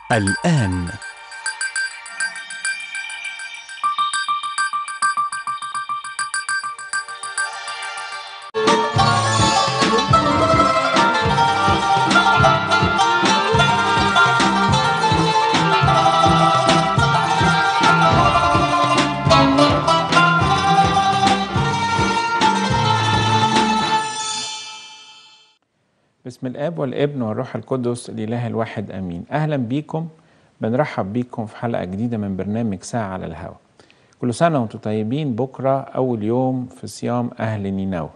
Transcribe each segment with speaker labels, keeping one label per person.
Speaker 1: الآن
Speaker 2: بسم الاب والابن والروح القدس الاله الواحد امين اهلا بيكم بنرحب بيكم في حلقه جديده من برنامج ساعه على الهواء كل سنه وانتم طيبين بكره اول يوم في صيام اهل نينوى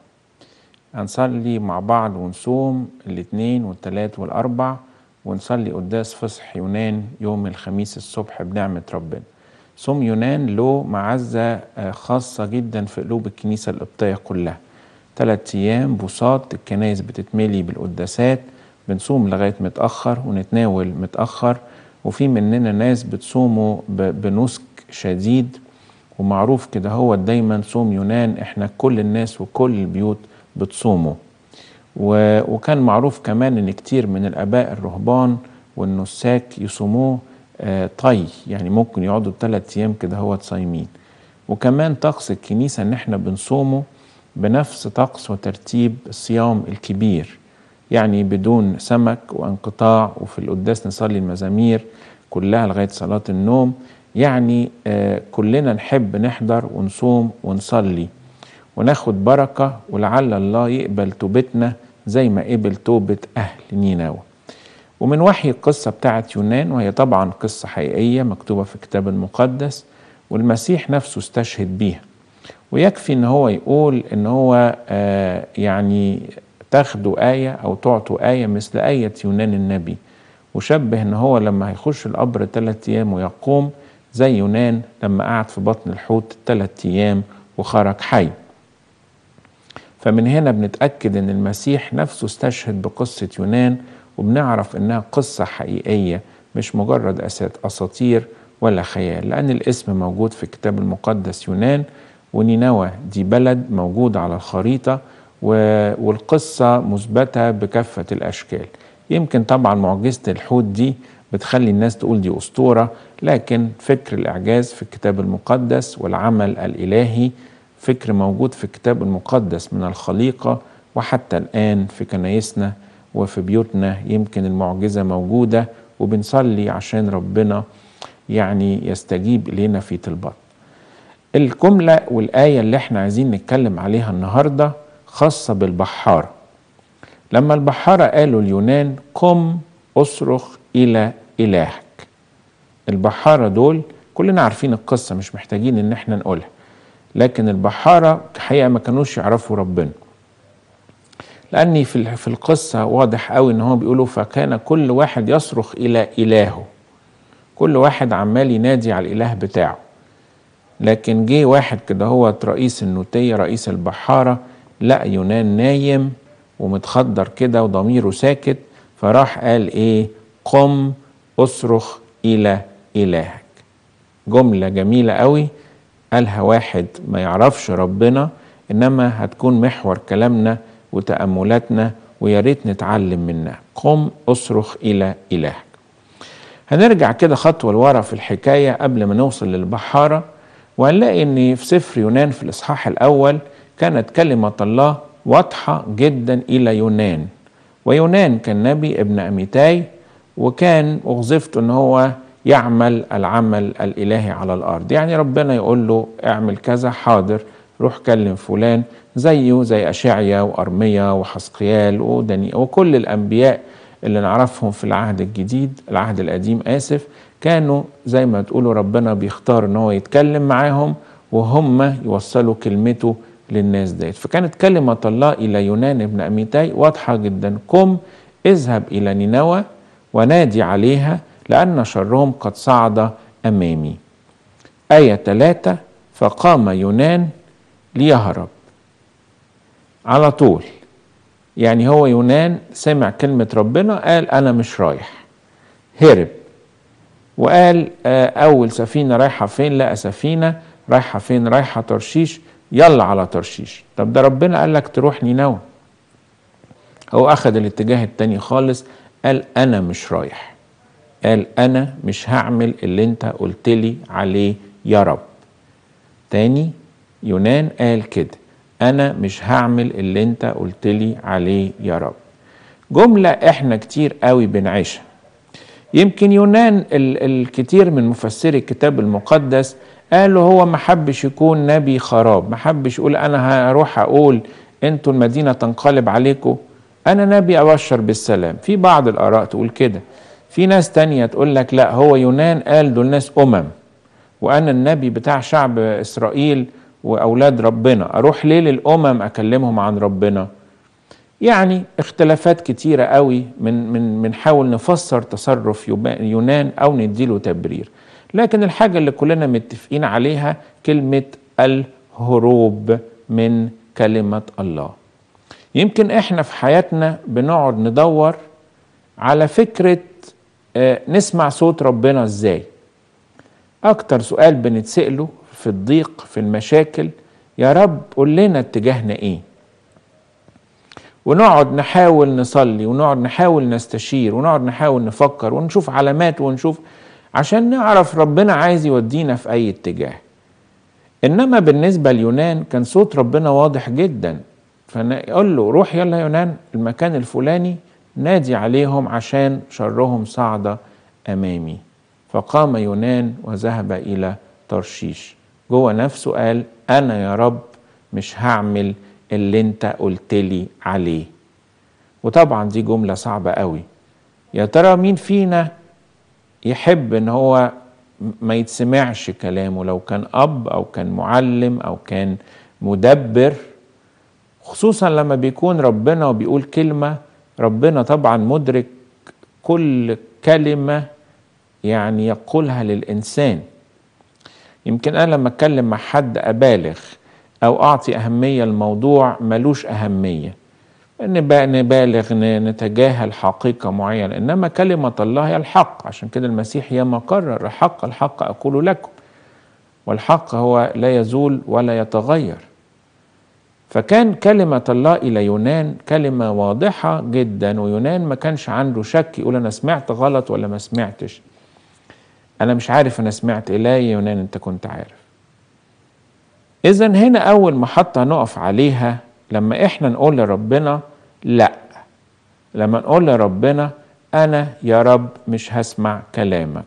Speaker 2: هنصلي مع بعض ونصوم الاثنين والثلاث والاربع ونصلي قداس فصح يونان يوم الخميس الصبح بنعمه ربنا صوم يونان له معزه آه، خاصه جدا في قلوب الكنيسه القبطيه كلها ثلاث أيام بساط الكنايس بتتملي بالقداسات بنصوم لغاية متأخر ونتناول متأخر وفي مننا ناس بتصوموا ب- بنسك شديد ومعروف كده هو دايما صوم يونان احنا كل الناس وكل البيوت بتصوموا و- وكان معروف كمان ان كتير من الاباء الرهبان والنساك يصوموه آه، طي يعني ممكن يقعدوا ثلاث ايام كده هو صايمين وكمان طقس الكنيسه ان احنا بنصومه بنفس طقس وترتيب الصيام الكبير يعني بدون سمك وانقطاع وفي القداس نصلي المزامير كلها لغايه صلاه النوم يعني آه، كلنا نحب نحضر ونصوم ونصلي وناخد بركه ولعل الله يقبل توبتنا زي ما قبل توبه اهل نينوى ومن وحي القصة بتاعت يونان وهي طبعا قصة حقيقية مكتوبة في الكتاب المقدس والمسيح نفسه استشهد بيها ويكفي ان هو يقول ان هو آه يعني تاخدوا آية أو تعطوا آية مثل آية يونان النبي وشبه ان هو لما هيخش القبر ثلاث أيام ويقوم زي يونان لما قعد في بطن الحوت ثلاث أيام وخرج حي فمن هنا بنتأكد ان المسيح نفسه استشهد بقصة يونان وبنعرف انها قصة حقيقية مش مجرد أسات- اساطير ولا خيال لان الاسم موجود في الكتاب المقدس يونان ونينوى دي بلد موجودة على الخريطة و- والقصة مثبتة بكافة الأشكال يمكن طبعا معجزة الحوت دي بتخلي الناس تقول دي أسطورة لكن فكر الإعجاز في الكتاب المقدس والعمل الإلهي فكر موجود في الكتاب المقدس من الخليقة وحتى الآن في كنايسنا وفي بيوتنا يمكن المعجزة موجودة وبنصلي عشان ربنا يعني يستجيب إلينا في طلبات الجملة والآية اللي احنا عايزين نتكلم عليها النهاردة خاصة بالبحارة لما البحارة قالوا اليونان قم اصرخ إلى إلهك البحارة دول كلنا عارفين القصة مش محتاجين ان احنا نقولها لكن البحارة حقيقة ما كانوش يعرفوا ربنا لأني في ال- في القصة واضح قوي ان هو بيقولوا فكان كل واحد يصرخ إلى إلهه كل واحد عمال ينادي على الإله بتاعه لكن جه واحد كده هو رئيس النوتية رئيس البحارة لقى يونان نايم ومتخدر كده وضميره ساكت فراح قال ايه قم اصرخ الى الهك جملة جميلة قوي قالها واحد ما يعرفش ربنا انما هتكون محور كلامنا وتأملاتنا ويا ريت نتعلم منها قم اصرخ الى الهك هنرجع كده خطوة لورا في الحكاية قبل ما نوصل للبحارة وهنلاقي ان في سفر يونان في الاصحاح الاول كانت كلمة الله واضحة جدا الى يونان ويونان كان نبي ابن اميتاي وكان وظيفته ان هو يعمل العمل الالهي على الارض يعني ربنا يقول له اعمل كذا حاضر روح كلم فلان زيه زي اشعيا وارميا وحسقيال ودني وكل الانبياء اللي نعرفهم في العهد الجديد العهد القديم اسف كانوا زي ما تقولوا ربنا بيختار ان هو يتكلم معاهم وهم يوصلوا كلمته للناس ديت فكانت كلمة الله إلى يونان ابن أميتاي واضحة جدا قم اذهب إلى نينوى ونادي عليها لأن شرهم قد صعد أمامي آية ثلاثة فقام يونان ليهرب على طول يعني هو يونان سمع كلمة ربنا قال أنا مش رايح هرب وقال آه، أول سفينة رايحة فين لقى سفينة رايحة فين رايحة ترشيش يلا على ترشيش طب ده ربنا قال لك تروح نينوى هو أخذ الاتجاه التاني خالص قال أنا مش رايح قال انا مش هعمل اللي انت قلت لي عليه يا رب تاني يونان قال كده انا مش هعمل اللي انت قلت لي عليه يا رب جملة احنا كتير قوي بنعيشها يمكن يونان الكثير من مفسري الكتاب المقدس قالوا هو ما حبش يكون نبي خراب ما حبش يقول انا هروح اقول انتوا المدينه تنقلب عليكم انا نبي ابشر بالسلام في بعض الاراء تقول كده في ناس تانية تقول لك لا هو يونان قال دول ناس امم وانا النبي بتاع شعب اسرائيل واولاد ربنا اروح ليه للامم اكلمهم عن ربنا يعني اختلافات كتيرة قوي من من بنحاول نفسر تصرف يونان او نديله تبرير لكن الحاجة اللي كلنا متفقين عليها كلمة الهروب من كلمة الله يمكن احنا في حياتنا بنقعد ندور على فكرة نسمع صوت ربنا ازاي اكتر سؤال بنتسأله في الضيق في المشاكل يا رب قول لنا اتجاهنا ايه ونقعد نحاول نصلي ونقعد نحاول نستشير ونقعد نحاول نفكر ونشوف علامات ونشوف عشان نعرف ربنا عايز يودينا في اي اتجاه انما بالنسبه ليونان كان صوت ربنا واضح جدا فنقول له روح يلا يونان المكان الفلاني نادي عليهم عشان شرهم صعد امامي فقام يونان وذهب الى ترشيش جوه نفسه قال انا يا رب مش هعمل اللي انت قلت لي عليه وطبعا دي جمله صعبه قوي يا ترى مين فينا يحب ان هو ما يتسمعش كلامه لو كان اب او كان معلم او كان مدبر خصوصا لما بيكون ربنا وبيقول كلمه ربنا طبعا مدرك كل كلمه يعني يقولها للانسان يمكن انا لما اتكلم مع حد ابالغ او اعطي اهميه الموضوع ملوش اهميه نبالغ نتجاهل حقيقة معينة إنما كلمة الله هي الحق عشان كده المسيح ياما قرر الحق الحق أقول لكم والحق هو لا يزول ولا يتغير فكان كلمة الله إلى يونان كلمة واضحة جدا ويونان ما كانش عنده شك يقول أنا سمعت غلط ولا ما سمعتش أنا مش عارف أنا سمعت إيه لا يا يونان أنت كنت عارف إذا هنا أول محطة نقف عليها لما إحنا نقول لربنا لأ لما نقول لربنا أنا يا رب مش هسمع كلامك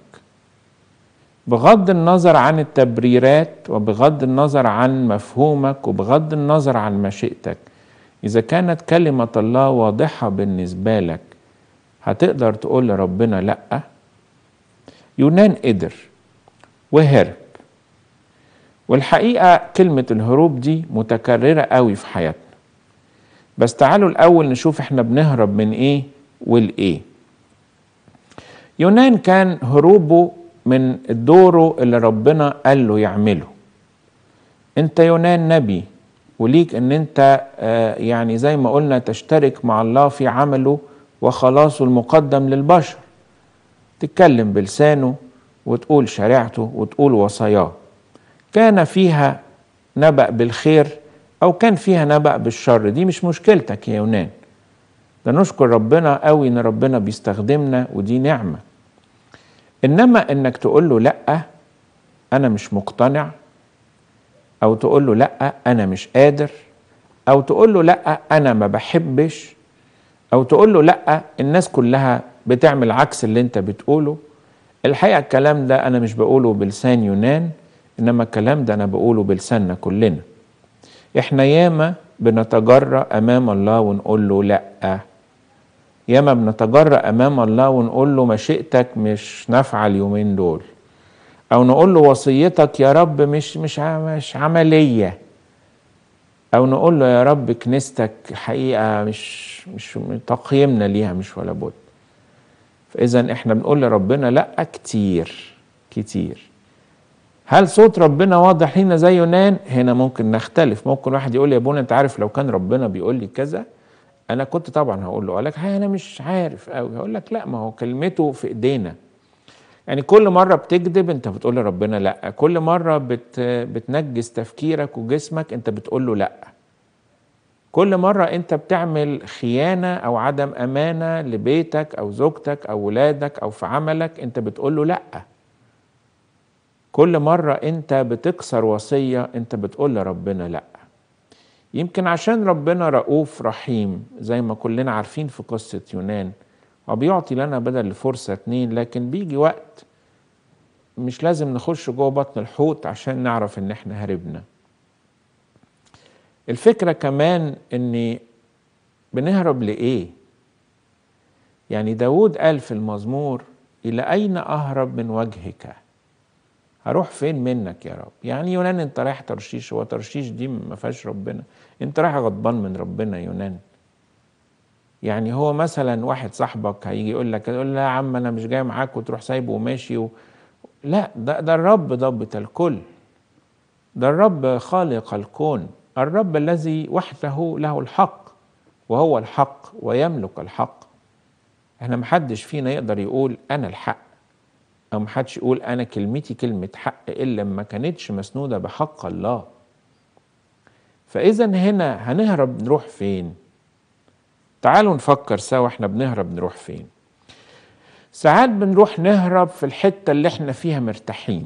Speaker 2: بغض النظر عن التبريرات وبغض النظر عن مفهومك وبغض النظر عن مشيئتك إذا كانت كلمة الله واضحة بالنسبة لك هتقدر تقول لربنا لأ يونان قدر وهرب والحقيقة كلمة الهروب دي متكررة قوي في حياتنا بس تعالوا الأول نشوف احنا بنهرب من ايه والإيه يونان كان هروبه من دوره اللي ربنا قال له يعمله انت يونان نبي وليك ان انت آه يعني زي ما قلنا تشترك مع الله في عمله وخلاصه المقدم للبشر تتكلم بلسانه وتقول شريعته وتقول وصاياه كان فيها نبأ بالخير أو كان فيها نبأ بالشر دي مش مشكلتك يا يونان ده نشكر ربنا قوي إن ربنا بيستخدمنا ودي نعمة إنما إنك تقول له لأ أنا مش مقتنع أو تقول له لأ أنا مش قادر أو تقول له لأ أنا ما بحبش أو تقول له لأ الناس كلها بتعمل عكس اللي أنت بتقوله الحقيقة الكلام ده أنا مش بقوله بلسان يونان انما الكلام ده انا بقوله بلساننا كلنا احنا ياما بنتجرأ امام الله ونقول له لا ياما بنتجرأ امام الله ونقول له مشيئتك مش نافعه اليومين دول او نقول له وصيتك يا رب مش مش مش عمليه او نقول له يا رب كنيستك حقيقه مش مش تقييمنا ليها مش ولا بد فاذا احنا بنقول لربنا لا كتير كتير هل صوت ربنا واضح لينا زي يونان هنا ممكن نختلف ممكن واحد يقول لي يا ابونا انت عارف لو كان ربنا بيقول لي كذا انا كنت طبعا هقول له لك انا مش عارف قوي هقول لك لا ما هو كلمته في ايدينا يعني كل مره بتكذب انت بتقول لربنا لا كل مره بت بتنجس تفكيرك وجسمك انت بتقول له لا كل مرة انت بتعمل خيانة او عدم امانة لبيتك او زوجتك او ولادك او في عملك انت بتقول له لا كل مرة انت بتكسر وصية انت بتقول لربنا لا يمكن عشان ربنا رؤوف رحيم زي ما كلنا عارفين في قصة يونان وبيعطي لنا بدل الفرصة اتنين لكن بيجي وقت مش لازم نخش جوه بطن الحوت عشان نعرف ان احنا هربنا الفكرة كمان ان بنهرب لإيه يعني داود قال في المزمور إلى أين أهرب من وجهك هروح فين منك يا رب يعني يونان انت رايح ترشيش هو ترشيش دي ما فيهاش ربنا انت رايح غضبان من ربنا يونان يعني هو مثلا واحد صاحبك هيجي يقول لك يقول لا يا عم انا مش جاي معاك وتروح سايبه وماشي و... لا ده ده الرب ضابط الكل ده الرب خالق الكون الرب الذي وحده له الحق وهو الحق ويملك الحق احنا محدش فينا يقدر يقول انا الحق او محدش يقول انا كلمتي كلمة حق الا ما كانتش مسنودة بحق الله فاذا هنا هنهرب نروح فين تعالوا نفكر سوا احنا بنهرب نروح فين ساعات بنروح نهرب في الحتة اللي احنا فيها مرتاحين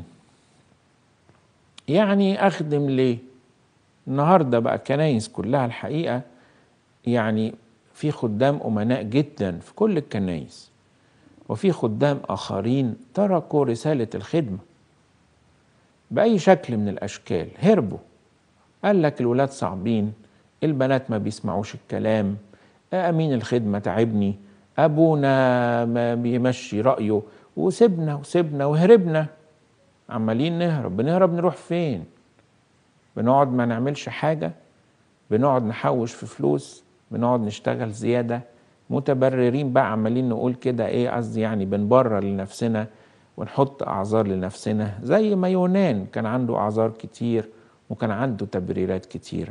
Speaker 2: يعني اخدم ليه النهاردة بقى كنايس كلها الحقيقة يعني في خدام أمناء جدا في كل الكنايس وفي خدام آخرين تركوا رسالة الخدمة بأي شكل من الأشكال هربوا قال لك الولاد صعبين البنات ما بيسمعوش الكلام أمين الخدمة تعبني أبونا ما بيمشي رأيه وسبنا وسبنا وهربنا عمالين نهرب بنهرب نروح فين بنقعد ما نعملش حاجة بنقعد نحوش في فلوس بنقعد نشتغل زيادة متبررين بقى عمالين نقول كده ايه قصدي يعني بنبرر لنفسنا ونحط اعذار لنفسنا زي ما يونان كان عنده اعذار كتير وكان عنده تبريرات كتيرة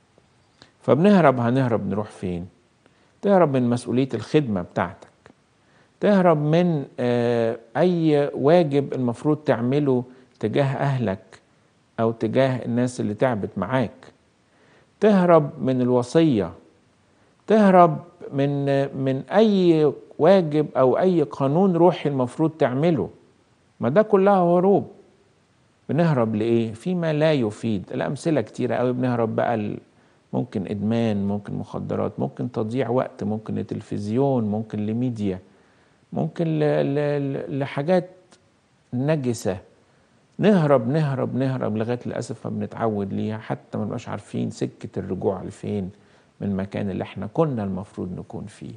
Speaker 2: فبنهرب هنهرب نروح فين تهرب من مسؤولية الخدمة بتاعتك تهرب من آه اي واجب المفروض تعمله تجاه اهلك او تجاه الناس اللي تعبت معاك تهرب من الوصيه تهرب من من اي واجب او اي قانون روحي المفروض تعمله ما ده كلها هروب بنهرب لايه فيما لا يفيد الامثله كتيره قوي بنهرب بقى ممكن ادمان ممكن مخدرات ممكن تضييع وقت ممكن لتلفزيون ممكن لميديا ممكن لحاجات نجسه نهرب نهرب نهرب لغايه للاسف ما بنتعود ليها حتى ما نبقاش عارفين سكه الرجوع لفين من المكان اللي احنا كنا المفروض نكون فيه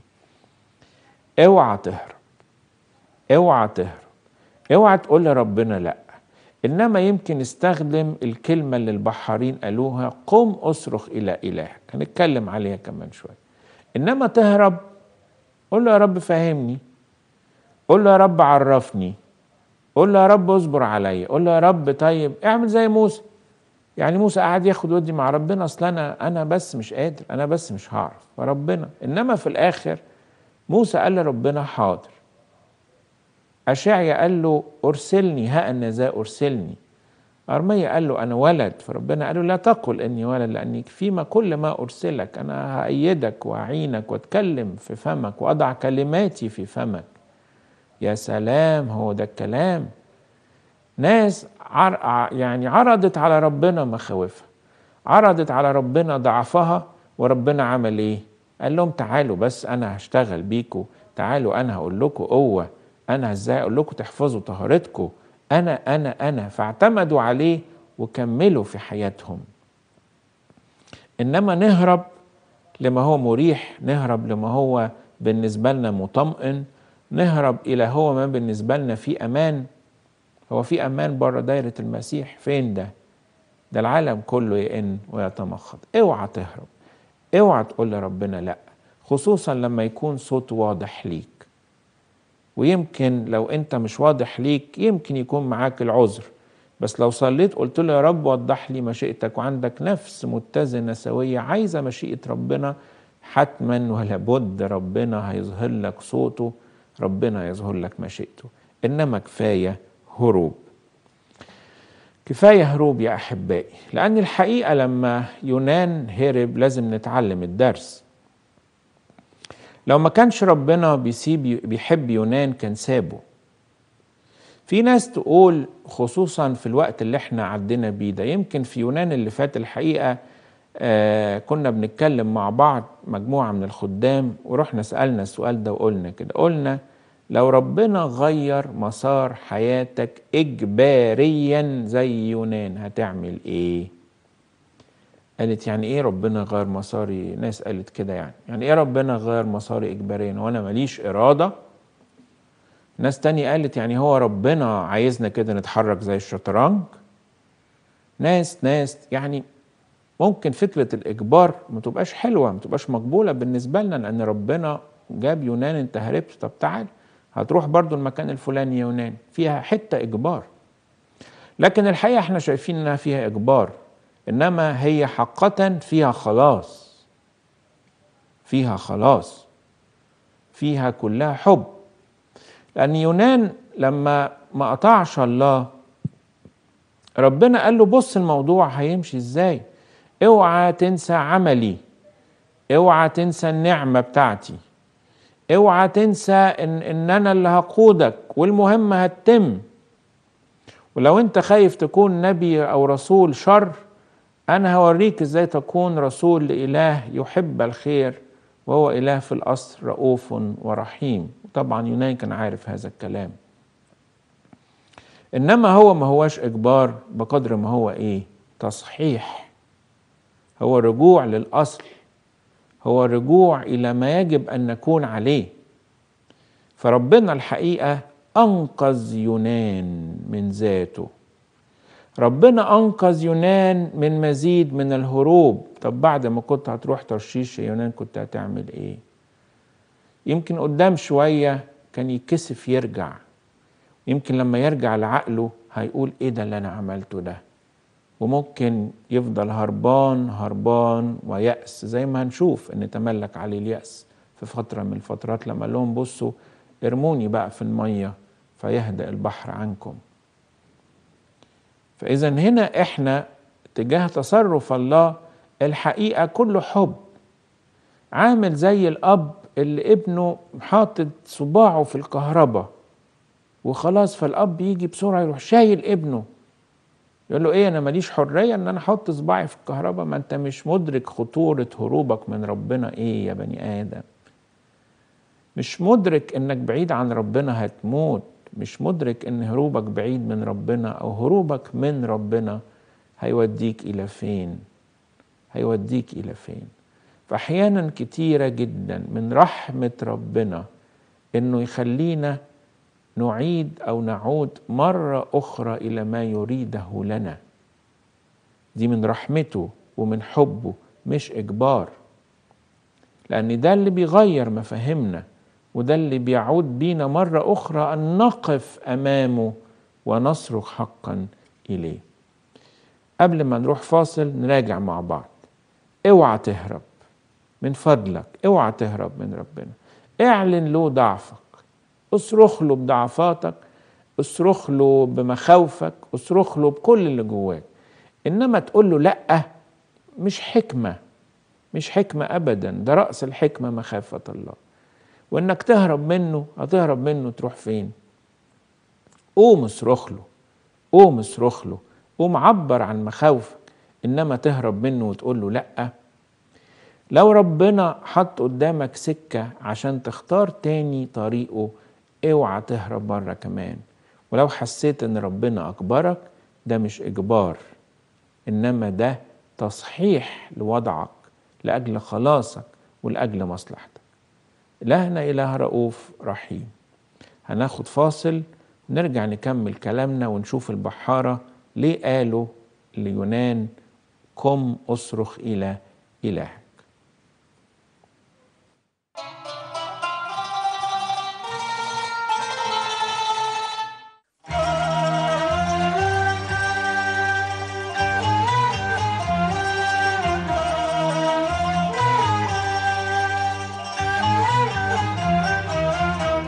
Speaker 2: اوعى تهرب اوعى تهرب اوعى تقول لربنا لا انما يمكن استخدم الكلمه اللي البحارين قالوها قم اصرخ الى الهك هنتكلم عليها كمان شويه انما تهرب قول له يا رب فهمني قول له يا رب عرفني قول له يا رب اصبر عليا قول له يا رب طيب اعمل زي موسى يعني موسى قاعد ياخد ودي مع ربنا اصل انا انا بس مش قادر انا بس مش هعرف فربنا انما في الاخر موسى قال لربنا حاضر أشعيا قال له أرسلني ها أنا ذا أرسلني أرميا قال له أنا ولد فربنا قال له لا تقل إني ولد لأني فيما كل ما أرسلك أنا هأيدك وأعينك وأتكلم في فمك وأضع كلماتي في فمك يا سلام هو ده الكلام ناس عر... يعني عرضت على ربنا مخاوفها عرضت على ربنا ضعفها وربنا عمل ايه قال لهم تعالوا بس انا هشتغل بيكوا تعالوا انا هقول لكم قوه انا ازاي اقول لكم تحفظوا طهارتكم انا انا انا فاعتمدوا عليه وكملوا في حياتهم انما نهرب لما هو مريح نهرب لما هو بالنسبه لنا مطمئن نهرب الى هو ما بالنسبه لنا في امان هو في امان بره دايره المسيح فين ده ده العالم كله يئن ويتمخض اوعى تهرب اوعى تقول لربنا لا خصوصا لما يكون صوت واضح ليك ويمكن لو انت مش واضح ليك يمكن يكون معاك العذر بس لو صليت قلت له يا رب وضح لي مشيئتك وعندك نفس متزنه سويه عايزه مشيئه ربنا حتما ولا بد ربنا هيظهر لك صوته ربنا يظهر لك مشيئته انما كفايه هروب كفاية هروب يا أحبائي لأن الحقيقة لما يونان هرب لازم نتعلم الدرس لو ما كانش ربنا بيسيب بيحب يونان كان سابه في ناس تقول خصوصا في الوقت اللي احنا عدينا بيه ده يمكن في يونان اللي فات الحقيقة آه كنا بنتكلم مع بعض مجموعة من الخدام ورحنا سألنا السؤال ده وقلنا كده قلنا لو ربنا غير مسار حياتك إجباريا زي يونان هتعمل إيه؟ قالت يعني إيه ربنا غير مساري؟ ناس قالت كده يعني يعني إيه ربنا غير مساري إجباريا وأنا ماليش إرادة؟ ناس تانية قالت يعني هو ربنا عايزنا كده نتحرك زي الشطرنج ناس ناس يعني ممكن فكرة الإجبار ما تبقاش حلوة ما تبقاش مقبولة بالنسبة لنا لأن ربنا جاب يونان أنت هربت طب تعال هتروح برضو المكان الفلاني يونان فيها حتة إجبار لكن الحقيقة احنا شايفين انها فيها إجبار إنما هي حقا فيها خلاص فيها خلاص فيها كلها حب لأن يونان لما ما قطعش الله ربنا قال له بص الموضوع هيمشي ازاي اوعى تنسى عملي اوعى تنسى النعمة بتاعتي اوعى تنسى ان, إن انا اللي هقودك والمهمة هتتم ولو انت خايف تكون نبي او رسول شر انا هوريك ازاي تكون رسول لاله يحب الخير وهو اله في الاصل رؤوف ورحيم طبعا يونان كان عارف هذا الكلام انما هو ما هواش اجبار بقدر ما هو ايه تصحيح هو رجوع للاصل هو رجوع الى ما يجب ان نكون عليه فربنا الحقيقه انقذ يونان من ذاته ربنا انقذ يونان من مزيد من الهروب طب بعد ما كنت هتروح ترشيش يا يونان كنت هتعمل ايه يمكن قدام شويه كان يكسف يرجع يمكن لما يرجع لعقله هيقول ايه ده اللي انا عملته ده وممكن يفضل هربان هربان ويأس زي ما هنشوف ان تملك عليه اليأس في فترة من الفترات لما قال لهم بصوا ارموني بقى في المية فيهدأ البحر عنكم فإذا هنا احنا تجاه تصرف الله الحقيقة كله حب عامل زي الأب اللي ابنه حاطط صباعه في الكهرباء وخلاص فالأب يجي بسرعة يروح شايل ابنه يقول له ايه انا ماليش حريه ان انا احط صباعي في الكهرباء ما انت مش مدرك خطوره هروبك من ربنا ايه يا بني ادم مش مدرك انك بعيد عن ربنا هتموت مش مدرك ان هروبك بعيد من ربنا او هروبك من ربنا هيوديك الى فين هيوديك الى فين فاحيانا كتيره جدا من رحمه ربنا انه يخلينا نعيد او نعود مره اخرى الى ما يريده لنا دي من رحمته ومن حبه مش اجبار لان ده اللي بيغير مفاهيمنا وده اللي بيعود بينا مره اخرى ان نقف امامه ونصرخ حقا اليه قبل ما نروح فاصل نراجع مع بعض اوعى تهرب من فضلك اوعى تهرب من ربنا اعلن له ضعفك اصرخ له بضعفاتك اصرخ له بمخاوفك اصرخ له بكل اللي جواك انما تقول له لا مش حكمه مش حكمه ابدا ده راس الحكمه مخافه الله وانك تهرب منه هتهرب منه تروح فين قوم اصرخ له قوم اصرخ له قوم عبر عن مخاوفك انما تهرب منه وتقول له لا لو ربنا حط قدامك سكه عشان تختار تاني طريقه اوعى تهرب بره كمان ولو حسيت ان ربنا اجبرك ده مش اجبار انما ده تصحيح لوضعك لاجل خلاصك ولاجل مصلحتك الهنا اله رؤوف رحيم هناخد فاصل نرجع نكمل كلامنا ونشوف البحاره ليه قالوا ليونان قم اصرخ الى الهك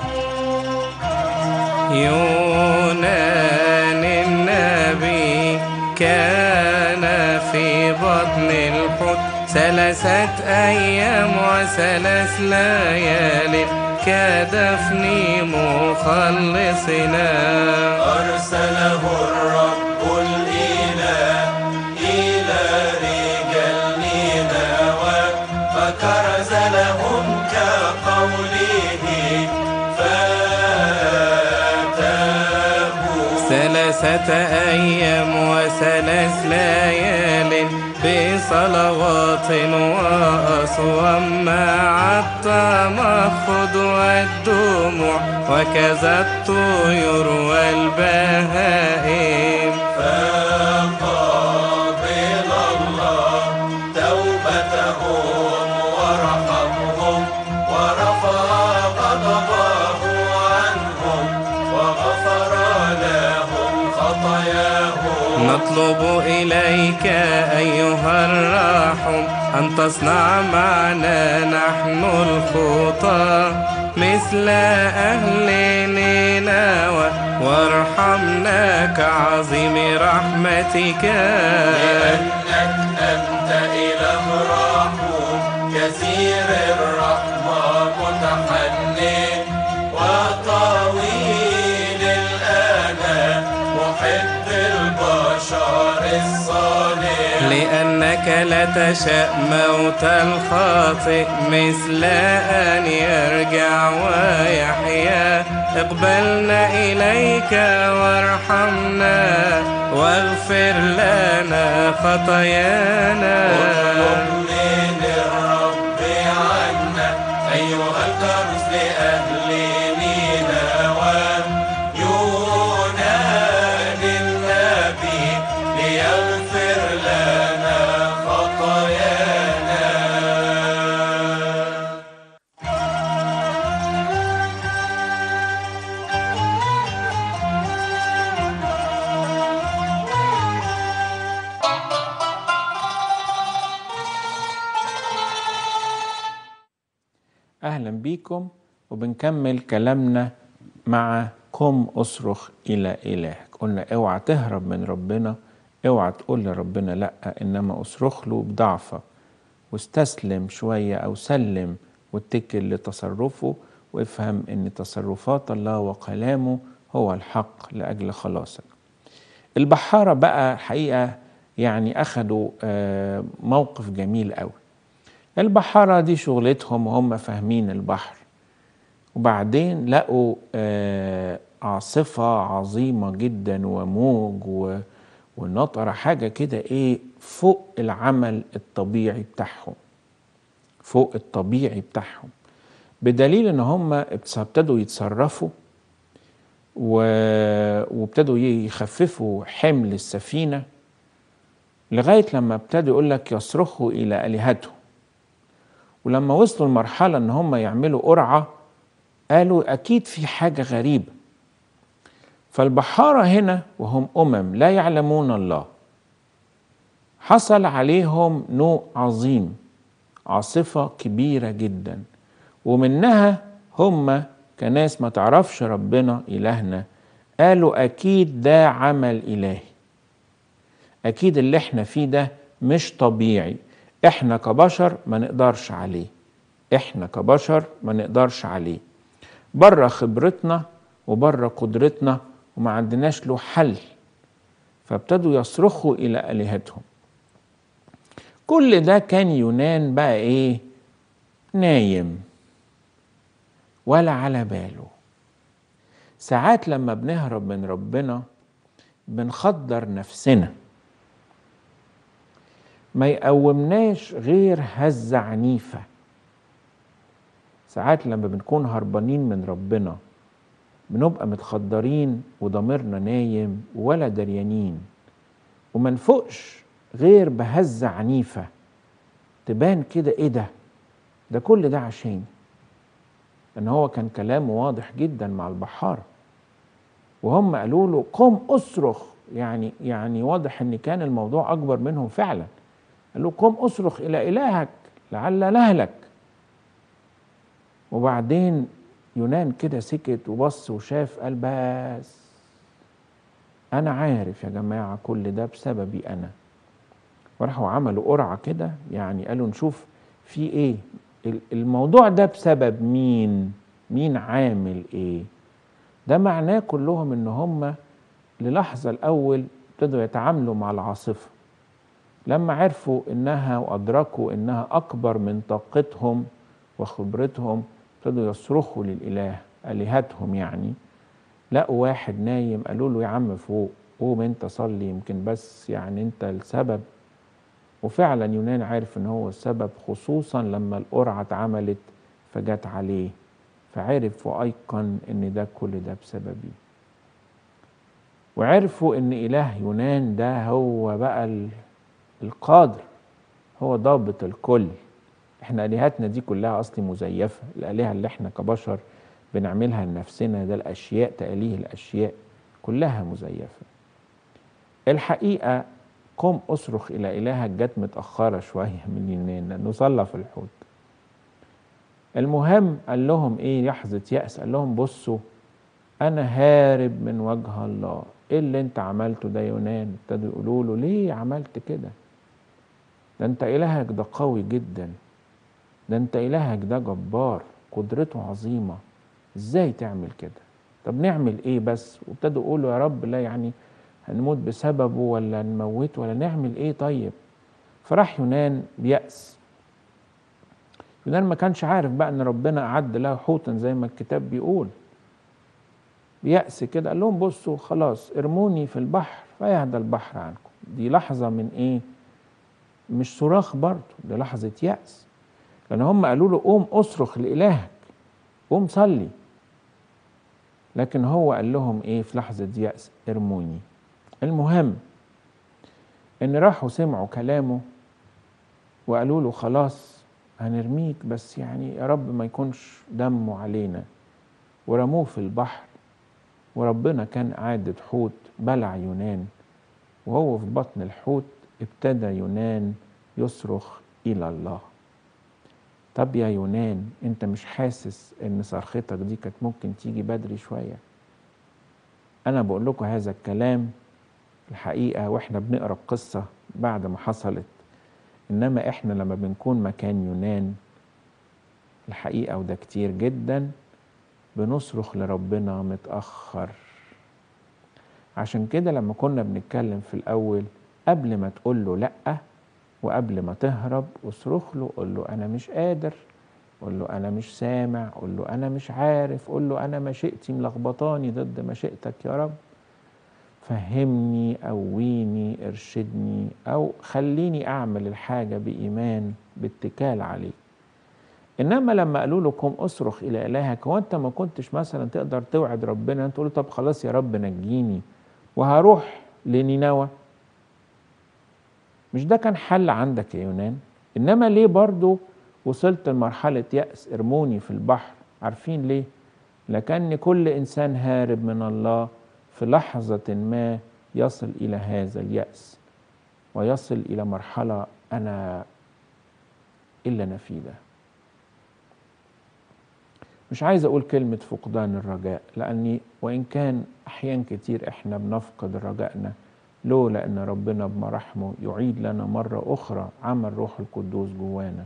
Speaker 1: يونان النبي كان في بطن الحوت ثلاثة أيام وثلاث ليال كدفن مخلصنا
Speaker 3: أرسله الرب الإله إلى رجال نينوى فكرز لهم كقوله فتابوا
Speaker 1: ثلاثة أيام وثلاث ليال بصلوات وأصوام مع التمخض والدموع وكذا الطيور والبهائم
Speaker 3: فقابل الله توبتهم ورحمهم ورفع غضبه عنهم وغفر لهم خطاياهم
Speaker 1: نطلب إليك أيها الرحم أن تصنع معنا نحن الخطى مثل أهل نينوى وارحمنا كعظيم رحمتك
Speaker 3: لأنك أنت إله رحوم كثير الرحمة متحنن وطويل الأناة محب البشر الصالح
Speaker 1: لأنك لا تشاء موت الخاطئ مثل أن يرجع ويحيا اقبلنا إليك وارحمنا واغفر لنا خطايانا
Speaker 3: اطلب من الرب عنا أيها الكرس لأهل نينوى يونان النبي ليغفر لنا خطايانا
Speaker 2: أهلا بيكم وبنكمل كلامنا مع قم أصرخ إلى إلهك قلنا اوعى تهرب من ربنا اوعى تقول لربنا لأ إنما أصرخ له بضعفك واستسلم شوية أو سلم واتكل لتصرفه وافهم إن تصرفات الله وكلامه هو الحق لأجل خلاصك البحارة بقى حقيقة يعني أخدوا آه، موقف جميل قوي البحارة دي شغلتهم وهم فاهمين البحر وبعدين لقوا آه، عاصفة عظيمة جدا وموج و- ونطرة حاجة كده ايه فوق العمل الطبيعي بتاعهم فوق الطبيعي بتاعهم بدليل ان هم ابتدوا يتصرفوا و- وابتدوا يخففوا حمل السفينة لغاية لما ابتدوا يقول لك يصرخوا إلى آلهتهم ولما وصلوا لمرحلة ان هم يعملوا قرعة قالوا اكيد في حاجة غريبة فالبحارة هنا وهم امم لا يعلمون الله حصل عليهم نوء عظيم عاصفة كبيرة جدا ومنها هم كناس ما تعرفش ربنا إلهنا قالوا أكيد ده عمل إلهي أكيد اللي احنا فيه ده مش طبيعي احنا كبشر ما نقدرش عليه احنا كبشر ما نقدرش عليه بره خبرتنا وبره قدرتنا وما عندناش له حل فابتدوا يصرخوا الى الهتهم كل ده كان يونان بقى ايه نايم ولا على باله ساعات لما بنهرب من ربنا بنخدر نفسنا ما يقومناش غير هزة عنيفة ساعات لما بنكون هربانين من ربنا بنبقى متخدرين وضميرنا نايم ولا دريانين وما نفوقش غير بهزة عنيفة تبان كده ايه ده ده كل ده عشان ان هو كان كلامه واضح جدا مع البحارة وهم قالوا له قم اصرخ يعني يعني واضح ان كان الموضوع اكبر منهم فعلا قال له قم اصرخ الى الهك لعل نهلك وبعدين يونان كده سكت وبص وشاف قال بس انا عارف يا جماعه كل ده بسببي انا وراحوا عملوا قرعه كده يعني قالوا نشوف في ايه ال- الموضوع ده بسبب مين مين عامل ايه ده معناه كلهم ان هم للحظه الاول ابتدوا يتعاملوا مع العاصفه لما عرفوا انها وادركوا انها اكبر من طاقتهم وخبرتهم ابتدوا يصرخوا للاله الهتهم يعني لقوا واحد نايم قالوا له يا عم فوق قوم انت صلي يمكن بس يعني انت السبب وفعلا يونان عارف ان هو السبب خصوصا لما القرعه اتعملت فجت عليه فعرف وايقن ان ده كل ده بسببي وعرفوا ان اله يونان ده هو بقى ال- القادر هو ضابط الكل احنا الهتنا دي كلها اصلي مزيفه الالهه اللي احنا كبشر بنعملها لنفسنا ده الاشياء تاليه الاشياء كلها مزيفه الحقيقه قم اصرخ الى الهك جت متاخره شويه من اليونان لانه صلى في الحوت المهم قال لهم ايه لحظه ياس قال لهم بصوا انا هارب من وجه الله ايه اللي انت عملته ده يونان ابتدوا يقولوا له ليه عملت كده ده انت الهك ده قوي جدا ده انت الهك ده جبار قدرته عظيمه ازاي تعمل كده طب نعمل ايه بس وابتدوا يقولوا يا رب لا يعني هنموت بسببه ولا نموته ولا نعمل ايه طيب فراح يونان بيأس يونان ما كانش عارف بقى ان ربنا اعد له حوتا زي ما الكتاب بيقول بيأس كده قال لهم بصوا خلاص ارموني في البحر فيهدى البحر عنكم دي لحظة من ايه مش صراخ برضه دي لحظة يأس لأن هم قالوا له قوم اصرخ لإلهك قوم صلي لكن هو قال لهم ايه في لحظة يأس ارموني المهم ان راحوا سمعوا كلامه وقالوا له خلاص هنرميك بس يعني يا رب ما يكونش دمه علينا ورموه في البحر وربنا كان عادة حوت بلع يونان وهو في بطن الحوت ابتدى يونان يصرخ إلى الله طب يا يونان انت مش حاسس ان صرختك دي كانت ممكن تيجي بدري شوية انا بقول لكم هذا الكلام الحقيقة واحنا بنقرأ القصة بعد ما حصلت انما احنا لما بنكون مكان يونان الحقيقة وده كتير جدا بنصرخ لربنا متأخر عشان كده لما كنا بنتكلم في الأول قبل ما تقول له لأ وقبل ما تهرب اصرخ له قول له أنا مش قادر قول له أنا مش سامع قول له أنا مش عارف قول له أنا مشيئتي ملخبطاني ضد مشيئتك يا رب فهمني قويني ارشدني أو خليني أعمل الحاجة بإيمان باتكال عليك انما لما قالوا له قم اصرخ الى الهك هو انت ما كنتش مثلا تقدر توعد ربنا تقول له طب خلاص يا رب نجيني وهروح لنينوى مش ده كان حل عندك يا يونان انما ليه برضو وصلت لمرحلة يأس ارموني في البحر عارفين ليه لكن كل انسان هارب من الله في لحظة ما يصل الى هذا اليأس ويصل الى مرحلة انا الا انا فيه ده مش عايز اقول كلمة فقدان الرجاء لاني وان كان احيان كتير احنا بنفقد رجائنا لولا ان ربنا بمراحمه يعيد لنا مرة اخرى عمل روح القدوس جوانا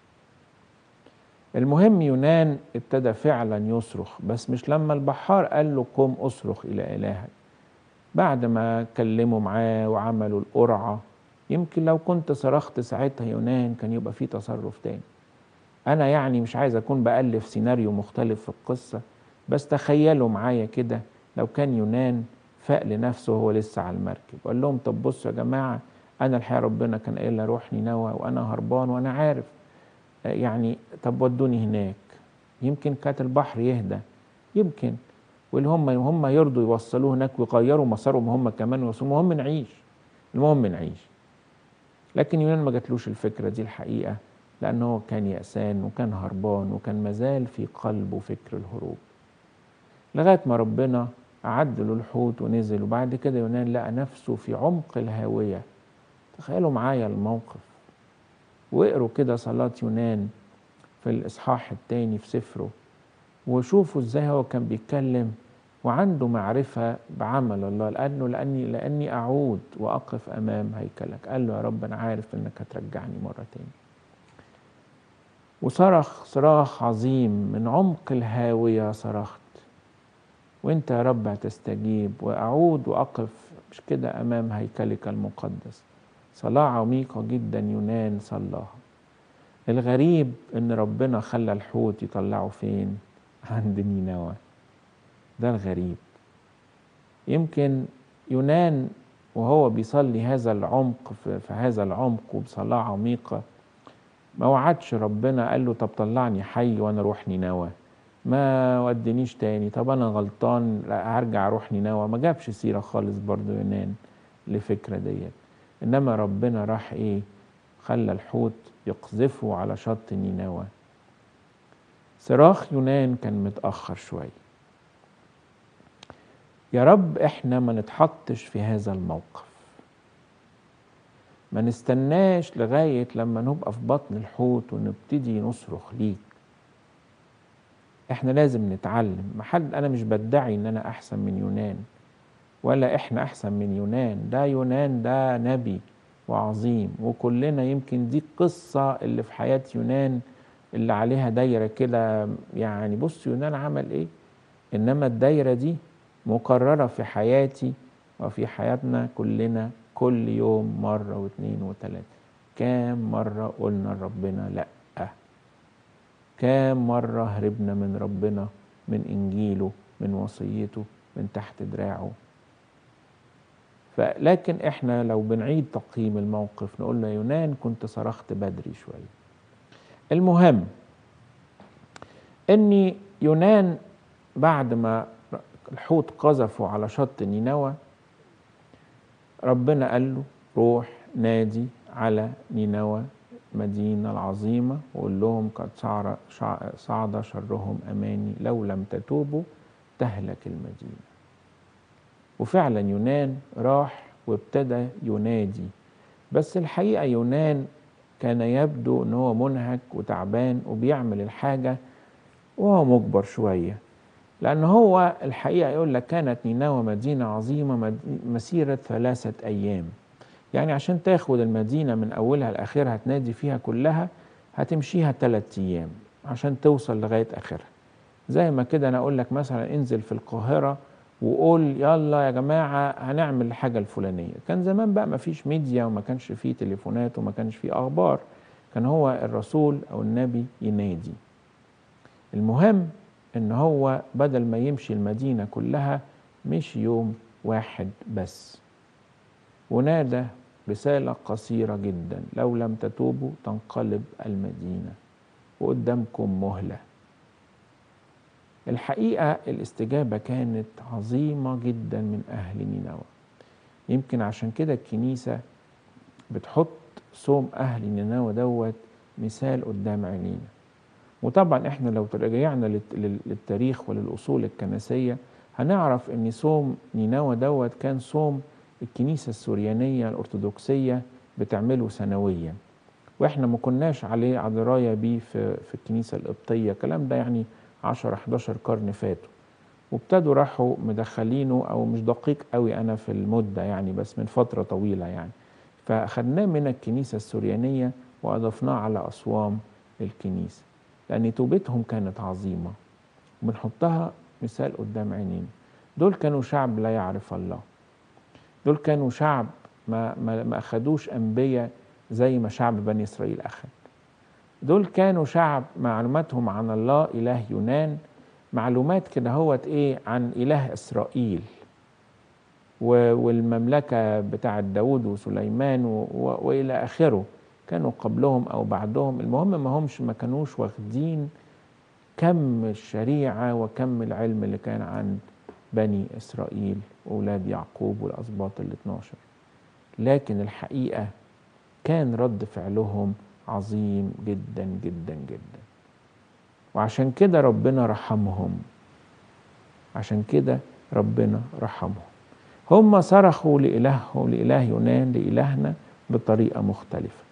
Speaker 2: المهم يونان ابتدى فعلا يصرخ بس مش لما البحار قال له قم اصرخ الى الهك بعد ما كلموا معاه وعملوا القرعة يمكن لو كنت صرخت ساعتها يونان كان يبقى في تصرف تاني انا يعني مش عايز اكون بالف سيناريو مختلف في القصه بس تخيلوا معايا كده لو كان يونان فاق لنفسه وهو لسه على المركب وقال لهم طب بصوا يا جماعه انا الحقيقه ربنا كان قايل لي اروح نينوى وانا هربان وانا عارف يعني طب ودوني هناك يمكن كانت البحر يهدى يمكن واللي هم هم يرضوا يوصلوه هناك ويغيروا مسارهم هم كمان ويوصلوا المهم نعيش المهم نعيش لكن يونان ما جاتلوش الفكره دي الحقيقه لأنه هو كان يأسان وكان هربان وكان مازال في قلبه فكر الهروب لغاية ما ربنا أعد له الحوت ونزل وبعد كده يونان لقى نفسه في عمق الهاوية تخيلوا معايا الموقف واقروا كده صلاة يونان في الإصحاح التاني في سفره وشوفوا ازاي هو كان بيتكلم وعنده معرفة بعمل الله لأنه لأني لأني أعود وأقف أمام هيكلك قال له يا رب أنا عارف إنك هترجعني مرة تاني وصرخ صراخ عظيم من عمق الهاوية صرخت وانت يا رب هتستجيب واعود واقف مش كده امام هيكلك المقدس صلاة عميقة جدا يونان صلاها الغريب ان ربنا خلى الحوت يطلعه فين عند نينوى ده الغريب يمكن يونان وهو بيصلي هذا العمق في, في هذا العمق وبصلاة عميقة ما وعدش ربنا قال له طب طلعني حي وانا اروح نينوى ما ودنيش تاني طب انا غلطان لا هرجع اروح نينوى ما جابش سيره خالص برضو يونان لفكره ديت انما ربنا راح ايه خلى الحوت يقذفه على شط نينوى صراخ يونان كان متاخر شويه يا رب احنا ما نتحطش في هذا الموقف ما نستناش لغايه لما نبقى في بطن الحوت ونبتدي نصرخ ليك احنا لازم نتعلم ما حد انا مش بدعي ان انا احسن من يونان ولا احنا احسن من يونان ده يونان ده نبي وعظيم وكلنا يمكن دي القصة اللي في حياة يونان اللي عليها دايرة كده يعني بص يونان عمل ايه انما الدايرة دي مكررة في حياتي وفي حياتنا كلنا كل يوم مرة واثنين وثلاثة كام مرة قلنا لربنا لأ كام مرة هربنا من ربنا من إنجيله من وصيته من تحت دراعه فلكن احنا لو بنعيد تقييم الموقف نقول له يونان كنت صرخت بدري شوية المهم ان يونان بعد ما الحوت قذفه على شط نينوى ربنا قال له روح نادي على نينوى المدينة العظيمة وقول لهم قد صعر صعد شرهم أماني لو لم تتوبوا تهلك المدينة وفعلا يونان راح وابتدى ينادي بس الحقيقة يونان كان يبدو ان هو منهك وتعبان وبيعمل الحاجة وهو مجبر شوية لأن هو الحقيقة يقول لك كانت نينوى مدينة عظيمة مسيرة ثلاثة أيام يعني عشان تاخد المدينة من أولها لآخرها تنادي فيها كلها هتمشيها ثلاث أيام عشان توصل لغاية آخرها زي ما كده أنا أقول لك مثلا انزل في القاهرة وقول يلا يا جماعة هنعمل الحاجة الفلانية كان زمان بقى ما فيش ميديا وما كانش فيه تليفونات وما كانش فيه أخبار كان هو الرسول أو النبي ينادي المهم إن هو بدل ما يمشي المدينة كلها مشي يوم واحد بس ونادى رسالة قصيرة جدا لو لم تتوبوا تنقلب المدينة وقدامكم مهلة الحقيقة الاستجابة كانت عظيمة جدا من أهل نينوى يمكن عشان كده الكنيسة بتحط صوم أهل نينوى دوت مثال قدام عينينا وطبعا احنا لو رجعنا للتاريخ وللأصول الكنسية هنعرف ان صوم نينوى دوت كان صوم الكنيسة السوريانية الأرثوذكسية بتعمله سنويا واحنا ما كناش عليه على دراية بيه في, في الكنيسة القبطية الكلام ده يعني 10 11 قرن فاتوا وابتدوا راحوا مدخلينه او مش دقيق قوي انا في المدة يعني بس من فترة طويلة يعني فاخدناه من الكنيسة السوريانية واضفناه على اصوام الكنيسة لان توبتهم كانت عظيمة وبنحطها مثال قدام عينينا دول كانوا شعب لا يعرف الله دول كانوا شعب ما ما, ما اخدوش انبياء زي ما شعب بني اسرائيل اخد دول كانوا شعب معلوماتهم عن الله اله يونان معلومات كده هوت ايه عن اله اسرائيل والمملكه بتاعه داود وسليمان والى اخره كانوا قبلهم او بعدهم المهم ما همش ما كانوش واخدين كم الشريعه وكم العلم اللي كان عند بني اسرائيل اولاد يعقوب والاسباط ال 12 لكن الحقيقه كان رد فعلهم عظيم جدا جدا جدا وعشان كده ربنا رحمهم عشان كده ربنا رحمهم هم صرخوا لإلههم لإله يونان لإلهنا بطريقة مختلفة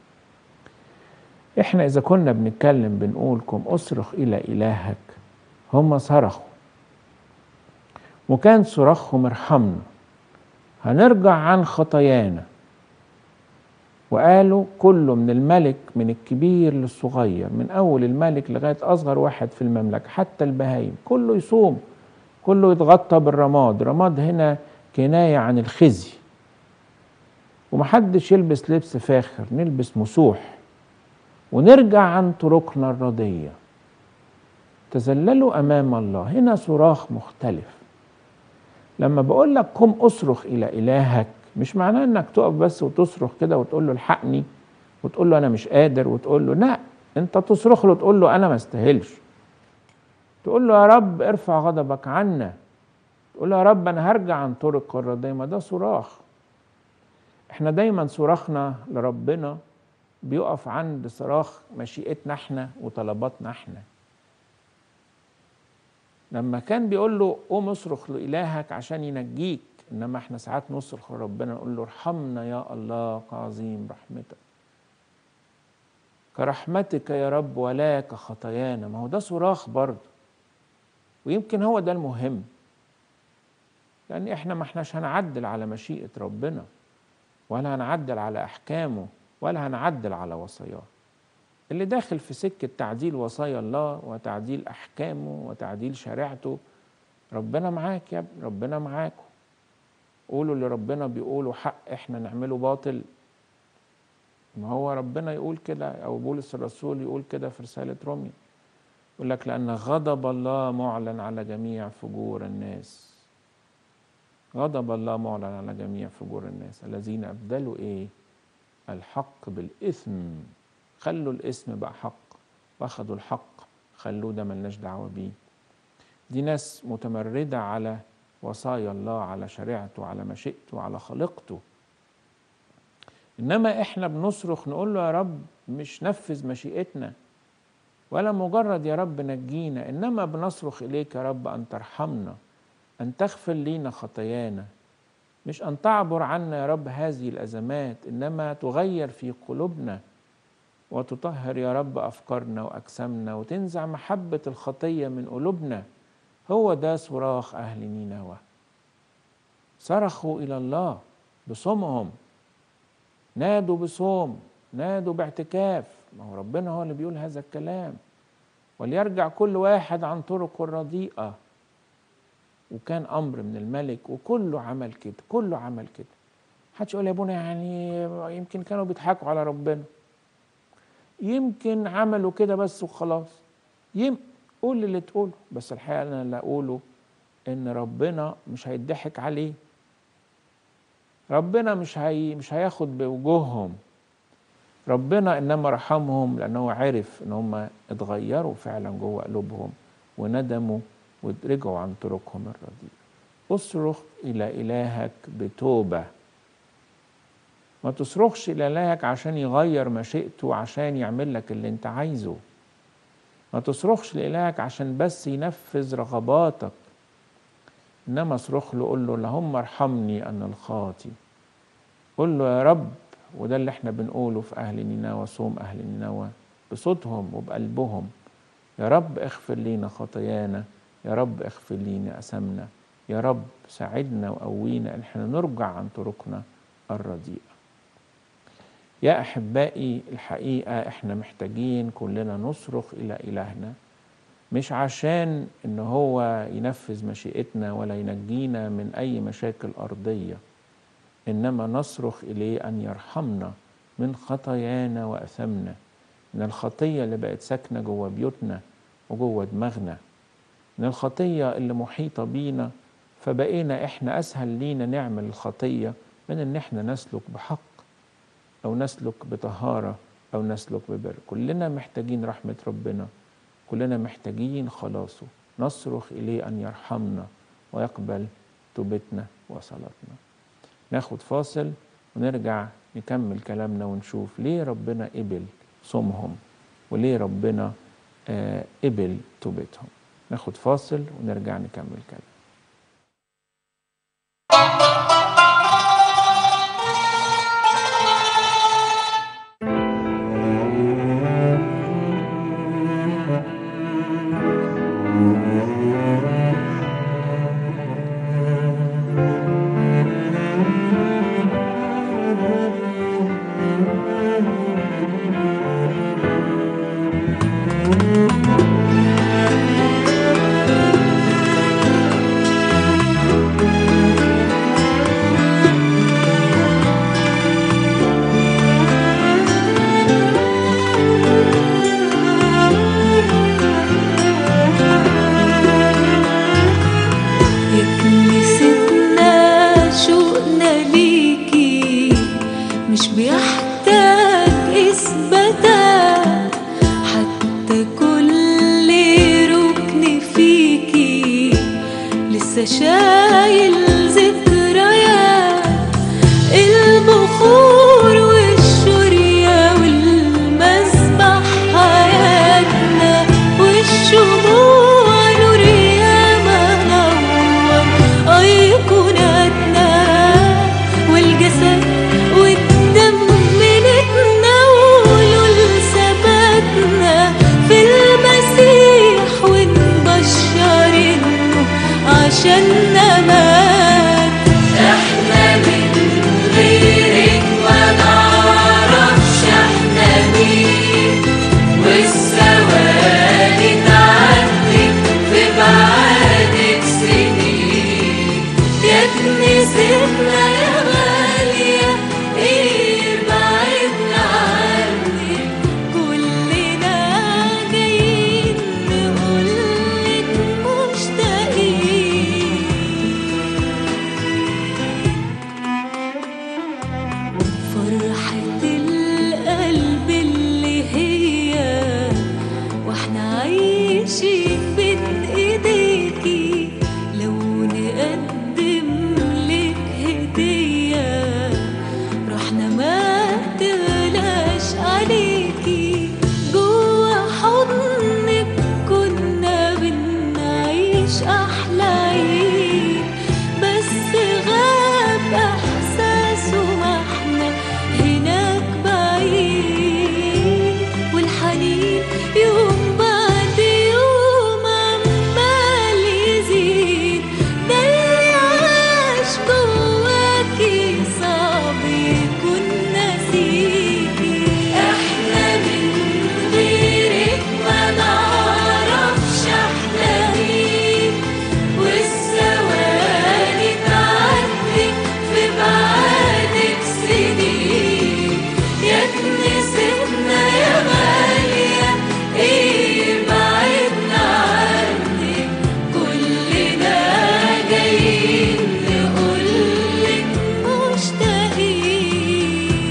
Speaker 2: احنا إذا كنا بنتكلم بنقولكم أصرخ إلى إلهك هم صرخوا وكان صراخهم ارحمنا هنرجع عن خطايانا وقالوا كله من الملك من الكبير للصغير من اول الملك لغايه اصغر واحد في المملكه حتى البهايم كله يصوم كله يتغطى بالرماد رماد هنا كنايه عن الخزي ومحدش يلبس لبس فاخر نلبس مسوح ونرجع عن طرقنا الرديه تذللوا امام الله هنا صراخ مختلف لما بقول لك قم اصرخ الى الهك مش معناه انك تقف بس وتصرخ كده وتقول له الحقني وتقول له انا مش قادر وتقول له لا انت تصرخ له تقول له انا ما استاهلش تقول له يا رب ارفع غضبك عنا تقول له يا رب انا هرجع عن طرق الردية ما ده صراخ احنا دايما صراخنا لربنا بيقف عند صراخ مشيئتنا احنا وطلباتنا احنا لما كان بيقول له قوم اصرخ لإلهك عشان ينجيك انما احنا ساعات نصرخ لربنا نقول له ارحمنا يا الله كعظيم رحمتك كرحمتك يا رب ولا كخطايانا ما هو ده صراخ برضه ويمكن هو ده المهم لان احنا ما احناش هنعدل على مشيئه ربنا ولا هنعدل على احكامه ولا هنعدل على وصاياه اللي داخل في سكه تعديل وصايا الله وتعديل احكامه وتعديل شريعته ربنا معاك يا ابني ربنا معاكم قولوا اللي ربنا بيقولوا حق احنا نعمله باطل ما هو ربنا يقول كده او بولس الرسول يقول كده في رساله روميا يقول لك لان غضب الله معلن على جميع فجور الناس غضب الله معلن على جميع فجور الناس الذين ابدلوا ايه الحق بالاثم خلوا الاسم بقى حق واخدوا الحق خلوه ده ملناش دعوه بيه دي ناس متمرده على وصايا الله على شريعته على مشيئته على خلقته انما احنا بنصرخ نقول له يا رب مش نفذ مشيئتنا ولا مجرد يا رب نجينا انما بنصرخ اليك يا رب ان ترحمنا ان تغفر لينا خطايانا مش ان تعبر عنا يا رب هذه الازمات انما تغير في قلوبنا وتطهر يا رب افكارنا واجسامنا وتنزع محبه الخطيه من قلوبنا هو ده صراخ أهل نينوى صرخوا إلى الله بصومهم نادوا بصوم نادوا باعتكاف ما هو ربنا هو اللي بيقول هذا الكلام وليرجع كل واحد عن طرقه الرديئة وكان أمر من الملك وكله عمل كده كله عمل كده محدش يقول يا ابونا يعني يمكن كانوا بيضحكوا على ربنا يمكن عملوا كده بس وخلاص يمكن قول اللي تقوله بس الحقيقه انا اللي اقوله ان ربنا مش هيضحك عليه ربنا مش هي مش هياخد بوجوههم ربنا انما رحمهم لانه عرف ان هم اتغيروا فعلا جوه قلوبهم وندموا ورجعوا عن طرقهم الرديئه اصرخ الى الهك بتوبه ما تصرخش الى الهك عشان يغير مشيئته عشان يعمل لك اللي انت عايزه ما تصرخش لإلهك عشان بس ينفذ رغباتك إنما اصرخ له قول له اللهم ارحمني أنا الخاطي قول له يا رب وده اللي احنا بنقوله في أهل نينوى صوم أهل نينوى بصوتهم وبقلبهم يا رب اغفر لينا خطايانا يا رب اغفر لينا أسمنا يا رب ساعدنا وقوينا ان احنا نرجع عن طرقنا الرديئة يا أحبائي الحقيقة احنا محتاجين كلنا نصرخ إلى إلهنا مش عشان إن هو ينفذ مشيئتنا ولا ينجينا من أي مشاكل أرضية إنما نصرخ إليه أن يرحمنا من خطايانا وأثمنا من الخطية اللي بقت ساكنة جوه بيوتنا وجوه دماغنا من الخطية اللي محيطة بينا فبقينا إحنا أسهل لينا نعمل الخطية من إن إحنا نسلك بحق أو نسلك بطهارة أو نسلك ببر كلنا محتاجين رحمة ربنا كلنا محتاجين خلاصه نصرخ إليه أن يرحمنا ويقبل توبتنا وصلاتنا ناخد فاصل ونرجع نكمل كلامنا ونشوف ليه ربنا قبل صومهم وليه ربنا آه قبل توبتهم ناخد فاصل ونرجع نكمل كلام
Speaker 4: كنيستنا يا غالية إيه بعدنا عنك كلنا جايين نقولك مشتاقين فرحة القلب اللي هي واحنا عايشين بين ايديكي لو نقدم لك هدية روحنا ما تغلاش عليكي جوا حضنك كنا بنعيش احلى عيد بس غاب احساسه ما احنا هناك بعيد والحنين يوم بعد يوم عمال يزيد ده اللي عاش جواكي صعب يكون نسيكي احنا من غيرك ما نعرفش احنا مين والثواني تعدي في بعادك سنين يا كنيستنا يا غالية ايه بعدنا عنك كلنا جايين نقولك مشتاقين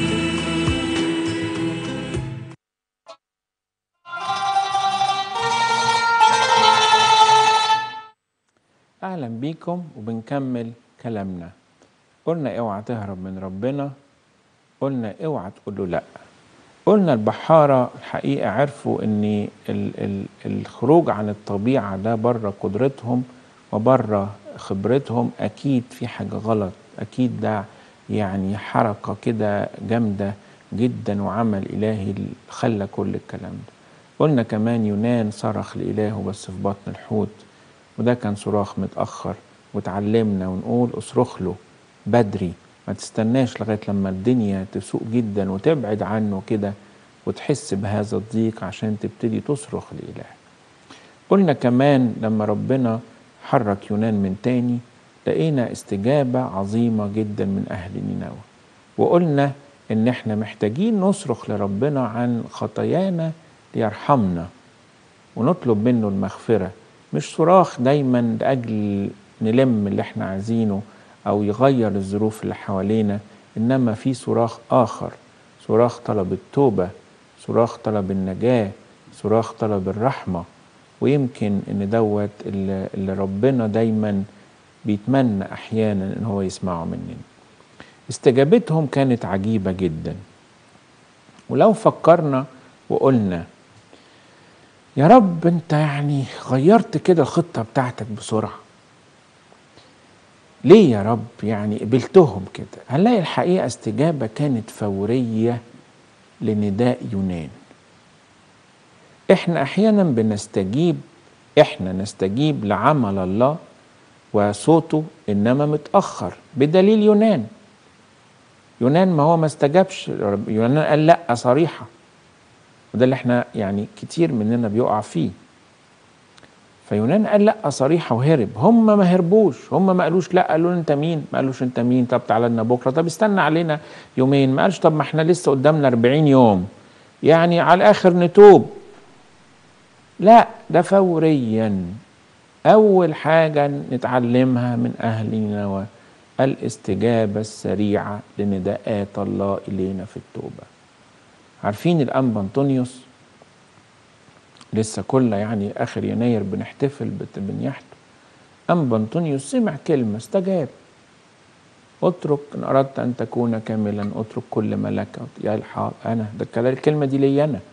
Speaker 2: اهلا بيكم وبنكمل كلامنا قلنا اوعى تهرب من ربنا قلنا اوعى تقول له لا قلنا البحارة الحقيقة عرفوا ان ال ال الخروج عن الطبيعة ده بره قدرتهم وبره خبرتهم اكيد في حاجة غلط اكيد ده يعني حركة كده جامدة جدا وعمل الهي خلى كل الكلام ده قلنا كمان يونان صرخ لإلهه بس في بطن الحوت وده كان صراخ متأخر وتعلمنا ونقول اصرخ له بدري ما تستناش لغاية لما الدنيا تسوء جدا وتبعد عنه كده وتحس بهذا الضيق عشان تبتدي تصرخ لإله قلنا كمان لما ربنا حرك يونان من تاني لقينا استجابة عظيمة جدا من أهل نينوى وقلنا إن إحنا محتاجين نصرخ لربنا عن خطايانا ليرحمنا ونطلب منه المغفرة مش صراخ دايما لأجل نلم اللي احنا عايزينه أو يغير الظروف اللي حوالينا إنما في صراخ آخر صراخ طلب التوبة صراخ طلب النجاة صراخ طلب الرحمة ويمكن إن دوت اللي اللي ربنا دايما بيتمنى أحيانا إن هو يسمعه مننا استجابتهم كانت عجيبة جدا ولو فكرنا وقلنا يا رب انت يعني غيرت كده الخطة بتاعتك بسرعة ليه يا رب يعني قبلتهم كده هنلاقي الحقيقة استجابة كانت فورية لنداء يونان احنا احيانا بنستجيب احنا نستجيب لعمل الله وصوته انما متأخر بدليل يونان يونان ما هو ما استجابش يونان قال لا صريحه وده اللي احنا يعني كتير مننا بيقع فيه فيونان قال لا صريحه وهرب هم ما هربوش هم ما قالوش لا قالوا له انت مين ما قالوش انت مين طب تعالى لنا بكره طب استنى علينا يومين ما قالش طب ما احنا لسه قدامنا 40 يوم يعني على الاخر نتوب لا ده فوريا اول حاجه نتعلمها من اهل نينوى الاستجابه السريعه لنداءات الله الينا في التوبه عارفين الانبا انطونيوس لسه كل يعني اخر يناير بنحتفل بت- بنياحته انبا انطونيوس سمع كلمه استجاب اترك ان اردت ان تكون كاملا اترك كل ما لك يا الحق انا ده الكلام- الكلمه دي لي انا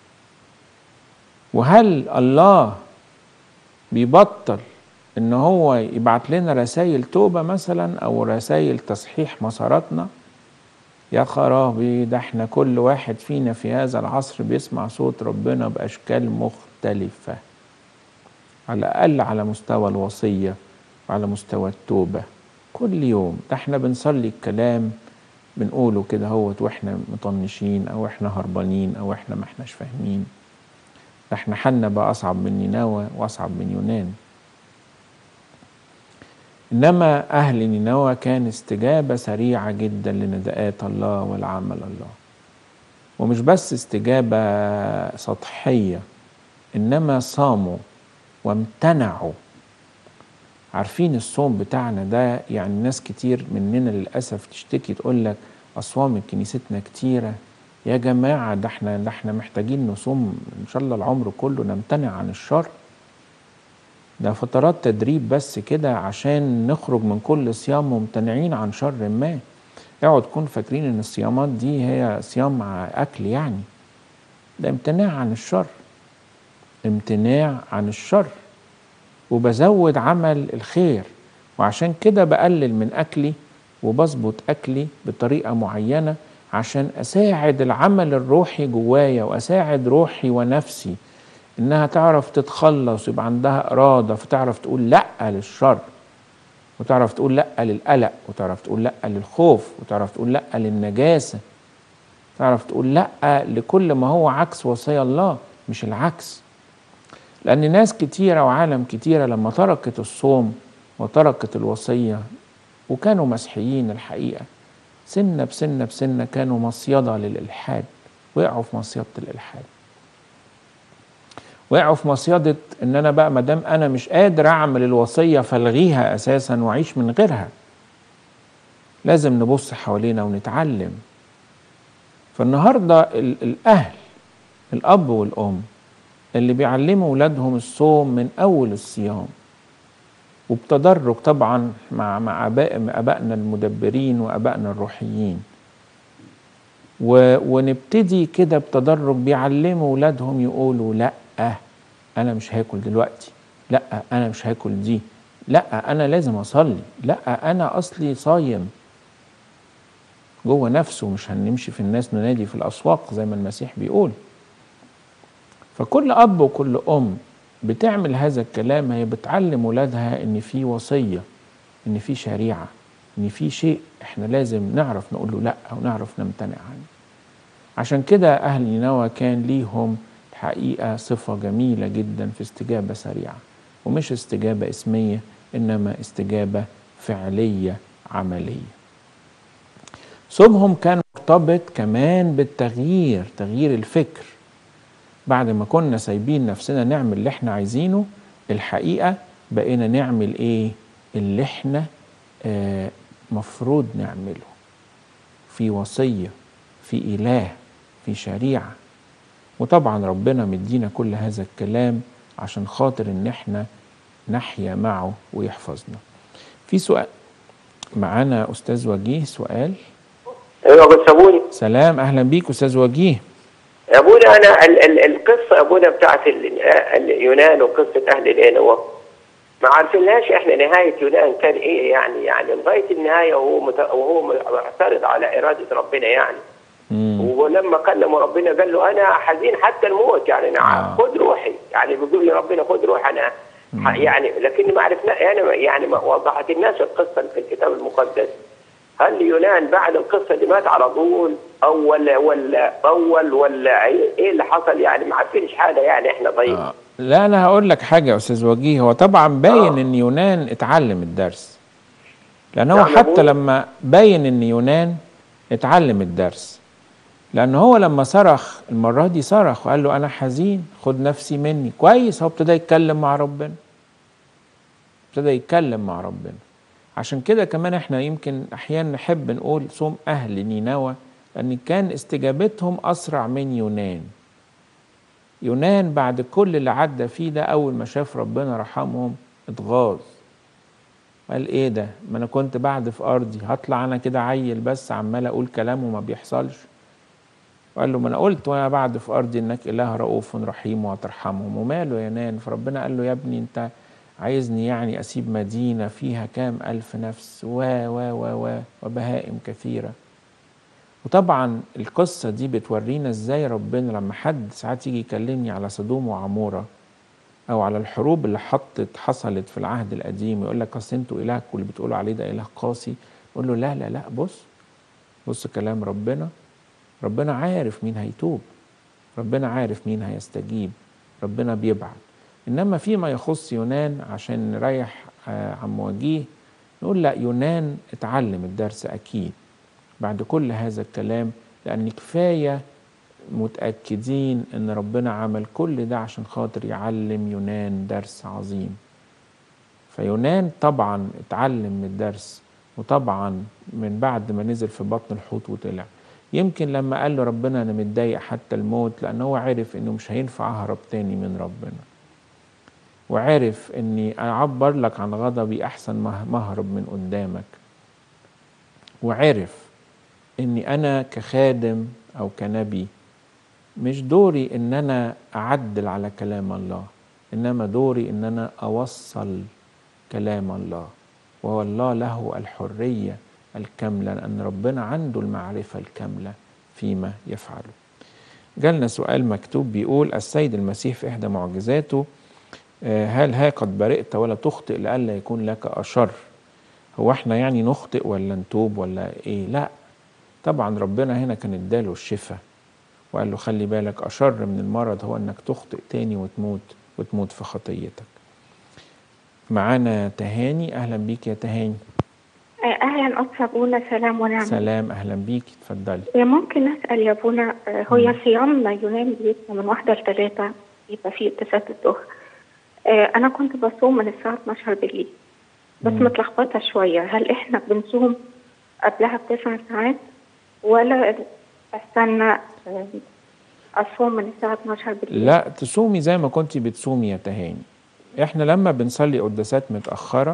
Speaker 2: وهل الله بيبطل ان هو يبعت لنا رسائل توبه مثلا او رسائل تصحيح مساراتنا يا خرابي ده احنا كل واحد فينا في هذا العصر بيسمع صوت ربنا باشكال مختلفه على الاقل على مستوى الوصيه وعلى مستوى التوبه كل يوم ده احنا بنصلي الكلام بنقوله كده هوت واحنا مطنشين او احنا هربانين او احنا ما احناش فاهمين ده احنا حالنا بقى اصعب من نينوى واصعب من يونان إنما أهل نينوى كان استجابة سريعة جدا لنداءات الله والعمل الله ومش بس استجابة سطحية إنما صاموا وامتنعوا عارفين الصوم بتاعنا ده يعني ناس كتير مننا للأسف تشتكي تقول لك أصوام كنيستنا كتيرة يا جماعة ده احنا ده احنا محتاجين نصوم إن شاء الله العمر كله نمتنع عن الشر ده فترات تدريب بس كده عشان نخرج من كل صيام ممتنعين عن شر ما اوعوا تكون فاكرين ان الصيامات دي هي صيام مع اكل يعني ده امتناع عن الشر امتناع عن الشر وبزود عمل الخير وعشان كده بقلل من اكلي وبظبط اكلي بطريقه معينه عشان اساعد العمل الروحي جوايا واساعد روحي ونفسي انها تعرف تتخلص ويبقى عندها اراده فتعرف تقول لا للشر وتعرف تقول لا للقلق وتعرف تقول لا للخوف وتعرف تقول لا للنجاسه تعرف تقول لا لكل ما هو عكس وصايا الله مش العكس لان ناس كتيره وعالم كتيره لما تركت الصوم وتركت الوصيه وكانوا مسيحيين الحقيقه سنه بسنه بسنه كانوا مصيده للالحاد وقعوا في مصيده الالحاد وقعوا في مصيدة ان انا بقى مادام انا مش قادر اعمل الوصية فالغيها اساسا واعيش من غيرها لازم نبص حوالينا ونتعلم فالنهاردة ال- الاهل الاب والام اللي بيعلموا ولادهم الصوم من اول الصيام وبتدرج طبعا مع مع اباء ابائنا المدبرين وابائنا الروحيين و... ونبتدي كده بتدرج بيعلموا ولادهم يقولوا لا انا مش هاكل دلوقتي لا انا مش هاكل دي لا انا لازم اصلي لا انا اصلي صايم جوه نفسه مش هنمشي في الناس ننادي في الاسواق زي ما المسيح بيقول فكل اب وكل ام بتعمل هذا الكلام هي بتعلم ولادها ان في وصيه ان في شريعه ان في شيء احنا لازم نعرف نقول له لا ونعرف نمتنع عنه عشان كده اهل نينوى كان ليهم الحقيقه صفه جميله جدا في استجابه سريعه ومش استجابه اسميه انما استجابه فعليه عمليه صومهم كان مرتبط كمان بالتغيير تغيير الفكر بعد ما كنا سايبين نفسنا نعمل اللي احنا عايزينه الحقيقه بقينا نعمل ايه اللي احنا آه مفروض نعمله في وصيه في اله في شريعه وطبعا ربنا مدينا كل هذا الكلام عشان خاطر ان احنا نحيا معه ويحفظنا في سؤال معانا استاذ وجيه سؤال
Speaker 5: ايوه بس ابونا
Speaker 2: سلام اهلا بيك استاذ وجيه
Speaker 5: يا ابونا انا ال ال القصه يا ابونا بتاعت ال- اليونان وقصه اهل الانوى ما عارفينهاش احنا نهايه يونان كان ايه يعني يعني لغايه النهايه وهو مت... وهو معترض على اراده ربنا يعني
Speaker 2: مم.
Speaker 5: ولما كلمه ربنا قال له انا حزين حتى الموت يعني انا
Speaker 2: آه.
Speaker 5: خد روحي يعني بيقول لي ربنا خد روحي انا ح- يعني لكن ما عرفنا يعني يعني ما وضحت الناس القصه في الكتاب المقدس هل يونان بعد القصه دي مات على طول او ولا ولا اول ولا ايه إيه اللي حصل يعني ما عارفينش حاجه يعني احنا ضايعين
Speaker 2: آه. لا انا هقول لك حاجه يا استاذ وجيه هو طبعا باين
Speaker 5: آه.
Speaker 2: ان يونان اتعلم الدرس لان هو
Speaker 5: نعم يا
Speaker 2: حتى
Speaker 5: أبوي.
Speaker 2: لما باين ان يونان اتعلم الدرس لان هو لما صرخ المره دي صرخ وقال له انا حزين خد نفسي مني كويس هو ابتدى يتكلم مع ربنا ابتدى يتكلم مع ربنا عشان كده كمان احنا يمكن احيانا نحب نقول صوم اهل نينوى لان كان استجابتهم اسرع من يونان يونان بعد كل اللي عدى فيه ده اول ما شاف ربنا رحمهم اتغاظ قال ايه ده ما انا كنت بعد في ارضي هطلع انا كده عيل بس عمال اقول كلام وما بيحصلش وقال له ما انا قلت وانا بعد في ارضي انك اله رؤوف رحيم وهترحمهم وماله يا يونان فربنا قال له يا ابني انت عايزني يعني اسيب مدينه فيها كام الف نفس و و و و وبهائم كثيره وطبعا القصة دي بتورينا ازاي ربنا لما حد ساعات يجي يكلمني على سدوم وعمورة او على الحروب اللي حطت حصلت في العهد القديم يقول لك اصل انتوا الهكم واللي بتقولوا عليه ده اله قاسي اقول له لا لا لا بص بص كلام ربنا ربنا عارف مين هيتوب ربنا عارف مين هيستجيب ربنا بيبعت انما فيما يخص يونان عشان نريح آه، عم وجيه نقول لا يونان اتعلم الدرس اكيد بعد كل هذا الكلام لان كفايه متاكدين ان ربنا عمل كل ده عشان خاطر يعلم يونان درس عظيم فيونان طبعا اتعلم من الدرس وطبعا من بعد ما نزل في بطن الحوت وطلع يمكن لما قال له ربنا انا متضايق حتى الموت لان هو عرف انه مش هينفع اهرب تاني من ربنا وعرف اني اعبر لك عن غضبي احسن ما ما اهرب من قدامك وعرف اني انا كخادم او كنبي مش دوري ان انا اعدل على كلام الله انما دوري ان انا اوصل كلام الله وهو الله له الحريه الكامله لان ربنا عنده المعرفه الكامله فيما يفعله جالنا سؤال مكتوب بيقول السيد المسيح في احدى معجزاته آه، هل ها قد برئت ولا تخطئ لئلا يكون لك اشر هو احنا يعني نخطئ ولا نتوب ولا ايه لا طبعا ربنا هنا كان اداله الشفاء وقال له خلي بالك اشر من المرض هو انك تخطئ تاني وتموت وتموت في خطيتك معانا تهاني اهلا بيك يا تهاني
Speaker 6: اهلا استاذ ابونا سلام ونعم
Speaker 2: سلام اهلا بيك اتفضلي
Speaker 6: ممكن نسال يا ابونا آه، هو صيام يونان بيبقى من واحدة لثلاثة يبقى فيه اتساعة الظهر آه، انا كنت بصوم من الساعة 12 بالليل بس
Speaker 2: مم.
Speaker 6: متلخبطة شوية هل احنا بنصوم قبلها بتسع ساعات ولا استنى آه، اصوم من الساعة 12 بالليل
Speaker 2: لا تصومي زي ما كنتي بتصومي يا تهاني احنا لما بنصلي قداسات متأخرة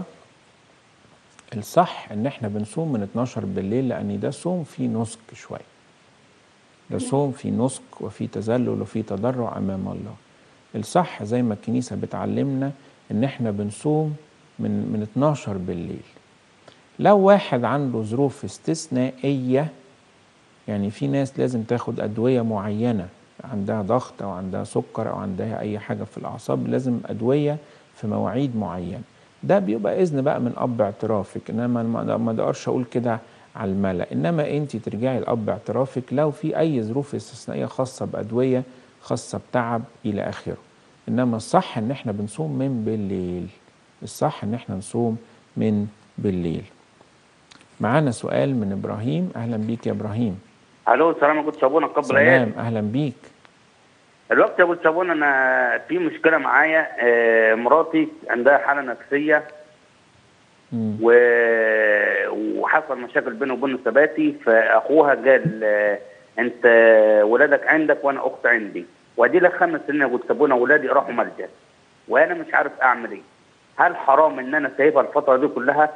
Speaker 2: الصح ان احنا بنصوم من 12 بالليل لان ده صوم فيه نسك شوية ده صوم فيه نسك وفيه تذلل وفيه تضرع امام الله الصح زي ما الكنيسة بتعلمنا ان احنا بنصوم من من 12 بالليل لو واحد عنده ظروف استثنائية يعني في ناس لازم تاخد أدوية معينة عندها ضغط أو عندها سكر أو عندها أي حاجة في الأعصاب لازم أدوية في مواعيد معينة ده بيبقى إذن بقى من أب اعترافك إنما ما ما أقدرش أقول كده على الملأ إنما أنت ترجعي لأب اعترافك لو في أي ظروف استثنائية خاصة بأدوية خاصة بتعب إلى آخره إنما الصح إن إحنا بنصوم من بالليل الصح إن إحنا نصوم من بالليل معانا سؤال من إبراهيم أهلا بيك يا إبراهيم
Speaker 7: الو السلام عليكم صابونه قبل
Speaker 2: سلام
Speaker 7: ايام
Speaker 2: اهلا بيك
Speaker 7: الوقت يا ابو صابونه انا في مشكله معايا آه، مراتي عندها حاله نفسيه
Speaker 2: مم.
Speaker 7: و... وحصل مشاكل بينه وبين ثباتي فاخوها قال آه، انت ولادك عندك وانا اخت عندي وادي لك خمس سنين يا ابو صابونه ولادي راحوا ملجا وانا مش عارف اعمل ايه هل حرام ان انا سايبها الفتره دي كلها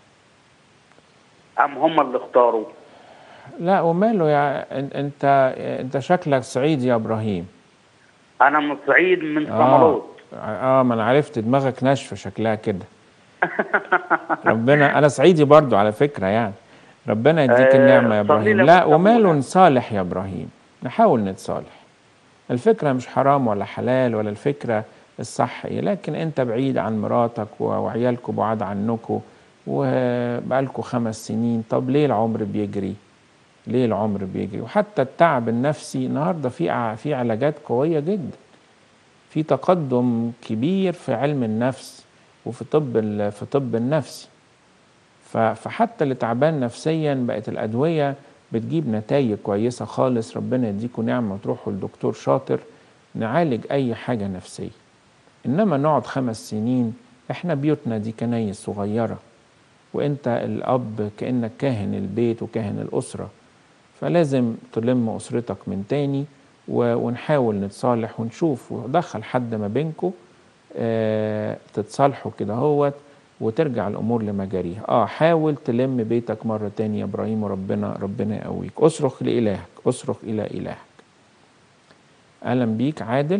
Speaker 7: ام هم اللي اختاروا
Speaker 2: لا وماله يا أن- انت انت شكلك صعيدي يا ابراهيم
Speaker 7: انا من الصعيد من
Speaker 2: اه
Speaker 7: سمرود
Speaker 2: اه ما انا عرفت دماغك ناشفه شكلها كده ربنا انا صعيدي برضو على فكره يعني ربنا يديك
Speaker 7: آه،
Speaker 2: النعمه يا
Speaker 7: صلي
Speaker 2: ابراهيم
Speaker 7: لك
Speaker 2: لا
Speaker 7: بالصبر.
Speaker 2: وماله نصالح يا ابراهيم نحاول نتصالح الفكره مش حرام ولا حلال ولا الفكره الصح ايه لكن انت بعيد عن مراتك و- وعيالكم بعاد عنكم وبقالكم خمس سنين طب ليه العمر بيجري ليه العمر بيجري وحتى التعب النفسي النهارده في ع- في علاجات قويه جدا في تقدم كبير في علم النفس وفي طب ال- في طب النفسي ف- فحتى اللي تعبان نفسيا بقت الادويه بتجيب نتائج كويسه خالص ربنا يديكم نعمه وتروحوا لدكتور شاطر نعالج اي حاجه نفسيه انما نقعد خمس سنين احنا بيوتنا دي كنايس صغيره وانت الاب كانك كاهن البيت وكاهن الاسره فلازم تلم اسرتك من تاني و- ونحاول نتصالح ونشوف ودخل حد ما بينكم آه تتصالحوا كده هوت وترجع الامور لمجاريها اه حاول تلم بيتك مره تانية يا ابراهيم وربنا ربنا يقويك اصرخ لالهك اصرخ الى الهك اهلا بيك عادل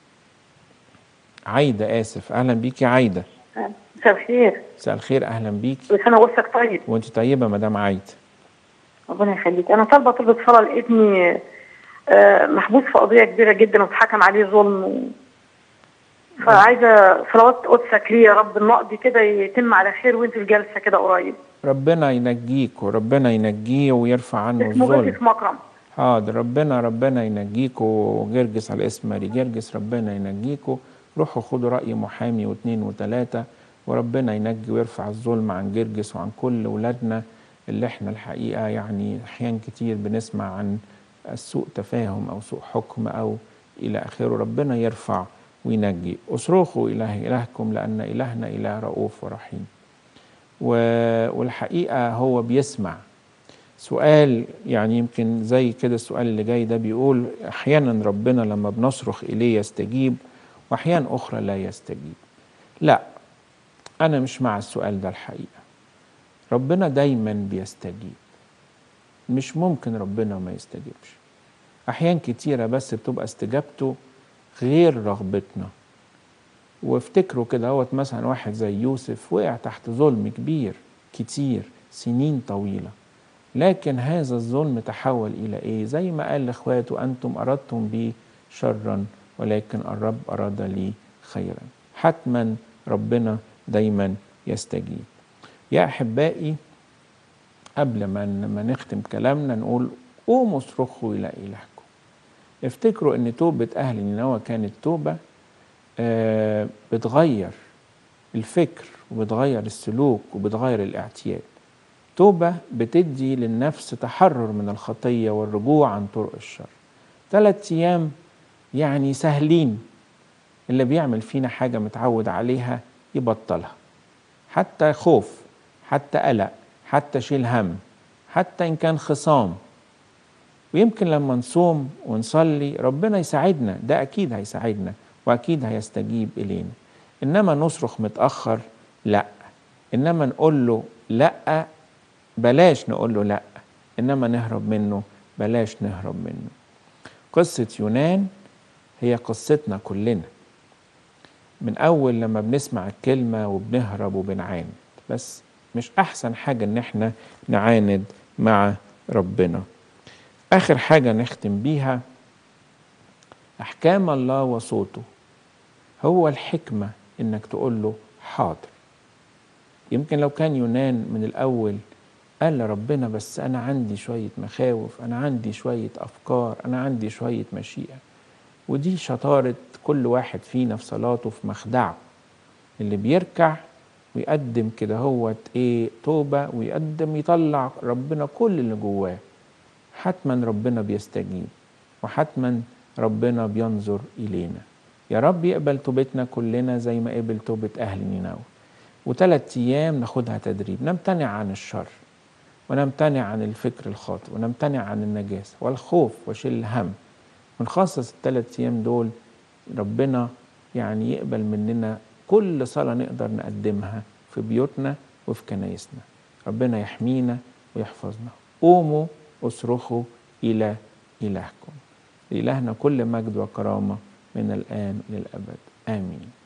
Speaker 2: عايده اسف اهلا بيك يا عايده
Speaker 6: مساء الخير
Speaker 2: مساء الخير اهلا بيك
Speaker 6: كل سنه وسطك طيب
Speaker 2: وانت طيبه مدام عايده
Speaker 6: ربنا يخليك انا طالبه طلبة صلاه لابني آه، محبوس في قضيه كبيره جدا واتحكم عليه ظلم و... فعايزه صلوات قدسك ليه يا رب النقض كده يتم على خير وانت في جلسه كده قريب
Speaker 2: ربنا ينجيك وربنا ينجيه ويرفع عنه
Speaker 6: اسمه
Speaker 2: الظلم
Speaker 6: جوزيف مكرم
Speaker 2: حاضر ربنا ربنا ينجيكوا وجرجس على اسم ماري جرجس ربنا ينجيكوا روحوا خدوا رأي محامي واثنين وثلاثة وربنا ينجي ويرفع الظلم عن جرجس وعن كل ولادنا اللي احنا الحقيقة يعني أحيان كتير بنسمع عن سوء تفاهم أو سوء حكم أو إلى آخره ربنا يرفع وينجي اصرخوا إله إلهكم لأن إلهنا إله رؤوف ورحيم و- والحقيقة هو بيسمع سؤال يعني يمكن زي كده السؤال اللي جاي ده بيقول أحيانا ربنا لما بنصرخ إليه يستجيب وأحيان أخرى لا يستجيب لا أنا مش مع السؤال ده الحقيقة ربنا دايما بيستجيب مش ممكن ربنا ما يستجيبش أحيان كتيرة بس بتبقى استجابته غير رغبتنا وافتكروا كده هوت مثلا واحد زي يوسف وقع تحت ظلم كبير كتير سنين طويلة لكن هذا الظلم تحول إلى إيه زي ما قال لإخواته أنتم أردتم بي شرا ولكن الرب أراد لي خيرا حتما ربنا دايما يستجيب يا أحبائي قبل ما ما نختم كلامنا نقول قوموا اصرخوا إلى إلهكم افتكروا ان توبة أهل نينوى كانت توبة آه، بتغير الفكر وبتغير السلوك وبتغير الاعتياد توبة بتدي للنفس تحرر من الخطية والرجوع عن طرق الشر ثلاث أيام يعني سهلين اللي بيعمل فينا حاجة متعود عليها يبطلها حتى خوف حتى قلق حتى شيل هم حتى إن كان خصام ويمكن لما نصوم ونصلي ربنا يساعدنا ده أكيد هيساعدنا وأكيد هيستجيب إلينا إنما نصرخ متأخر لا إنما نقول له لا بلاش نقول له لا إنما نهرب منه بلاش نهرب منه قصة يونان هي قصتنا كلنا من أول لما بنسمع الكلمة وبنهرب وبنعاند بس مش أحسن حاجة إن إحنا نعاند مع ربنا آخر حاجة نختم بيها أحكام الله وصوته هو الحكمة إنك تقول له حاضر يمكن لو كان يونان من الأول قال لربنا بس أنا عندي شوية مخاوف أنا عندي شوية أفكار أنا عندي شوية مشيئة ودي شطارة كل واحد فينا في صلاته في مخدعه اللي بيركع ويقدم كده هوت ايه توبة ويقدم يطلع ربنا كل اللي جواه حتما ربنا بيستجيب وحتما ربنا بينظر إلينا يا رب يقبل توبتنا كلنا زي ما قبل توبة أهل نينوى وثلاث أيام ناخدها تدريب نمتنع عن الشر ونمتنع عن الفكر الخاطئ ونمتنع عن النجاسة والخوف وشيل الهم ونخصص الثلاث أيام دول ربنا يعني يقبل مننا كل صلاة نقدر نقدمها في بيوتنا وفي كنايسنا ربنا يحمينا ويحفظنا قوموا اصرخوا إلى إلهكم لإلهنا كل مجد وكرامة من الآن إلى الأبد آمين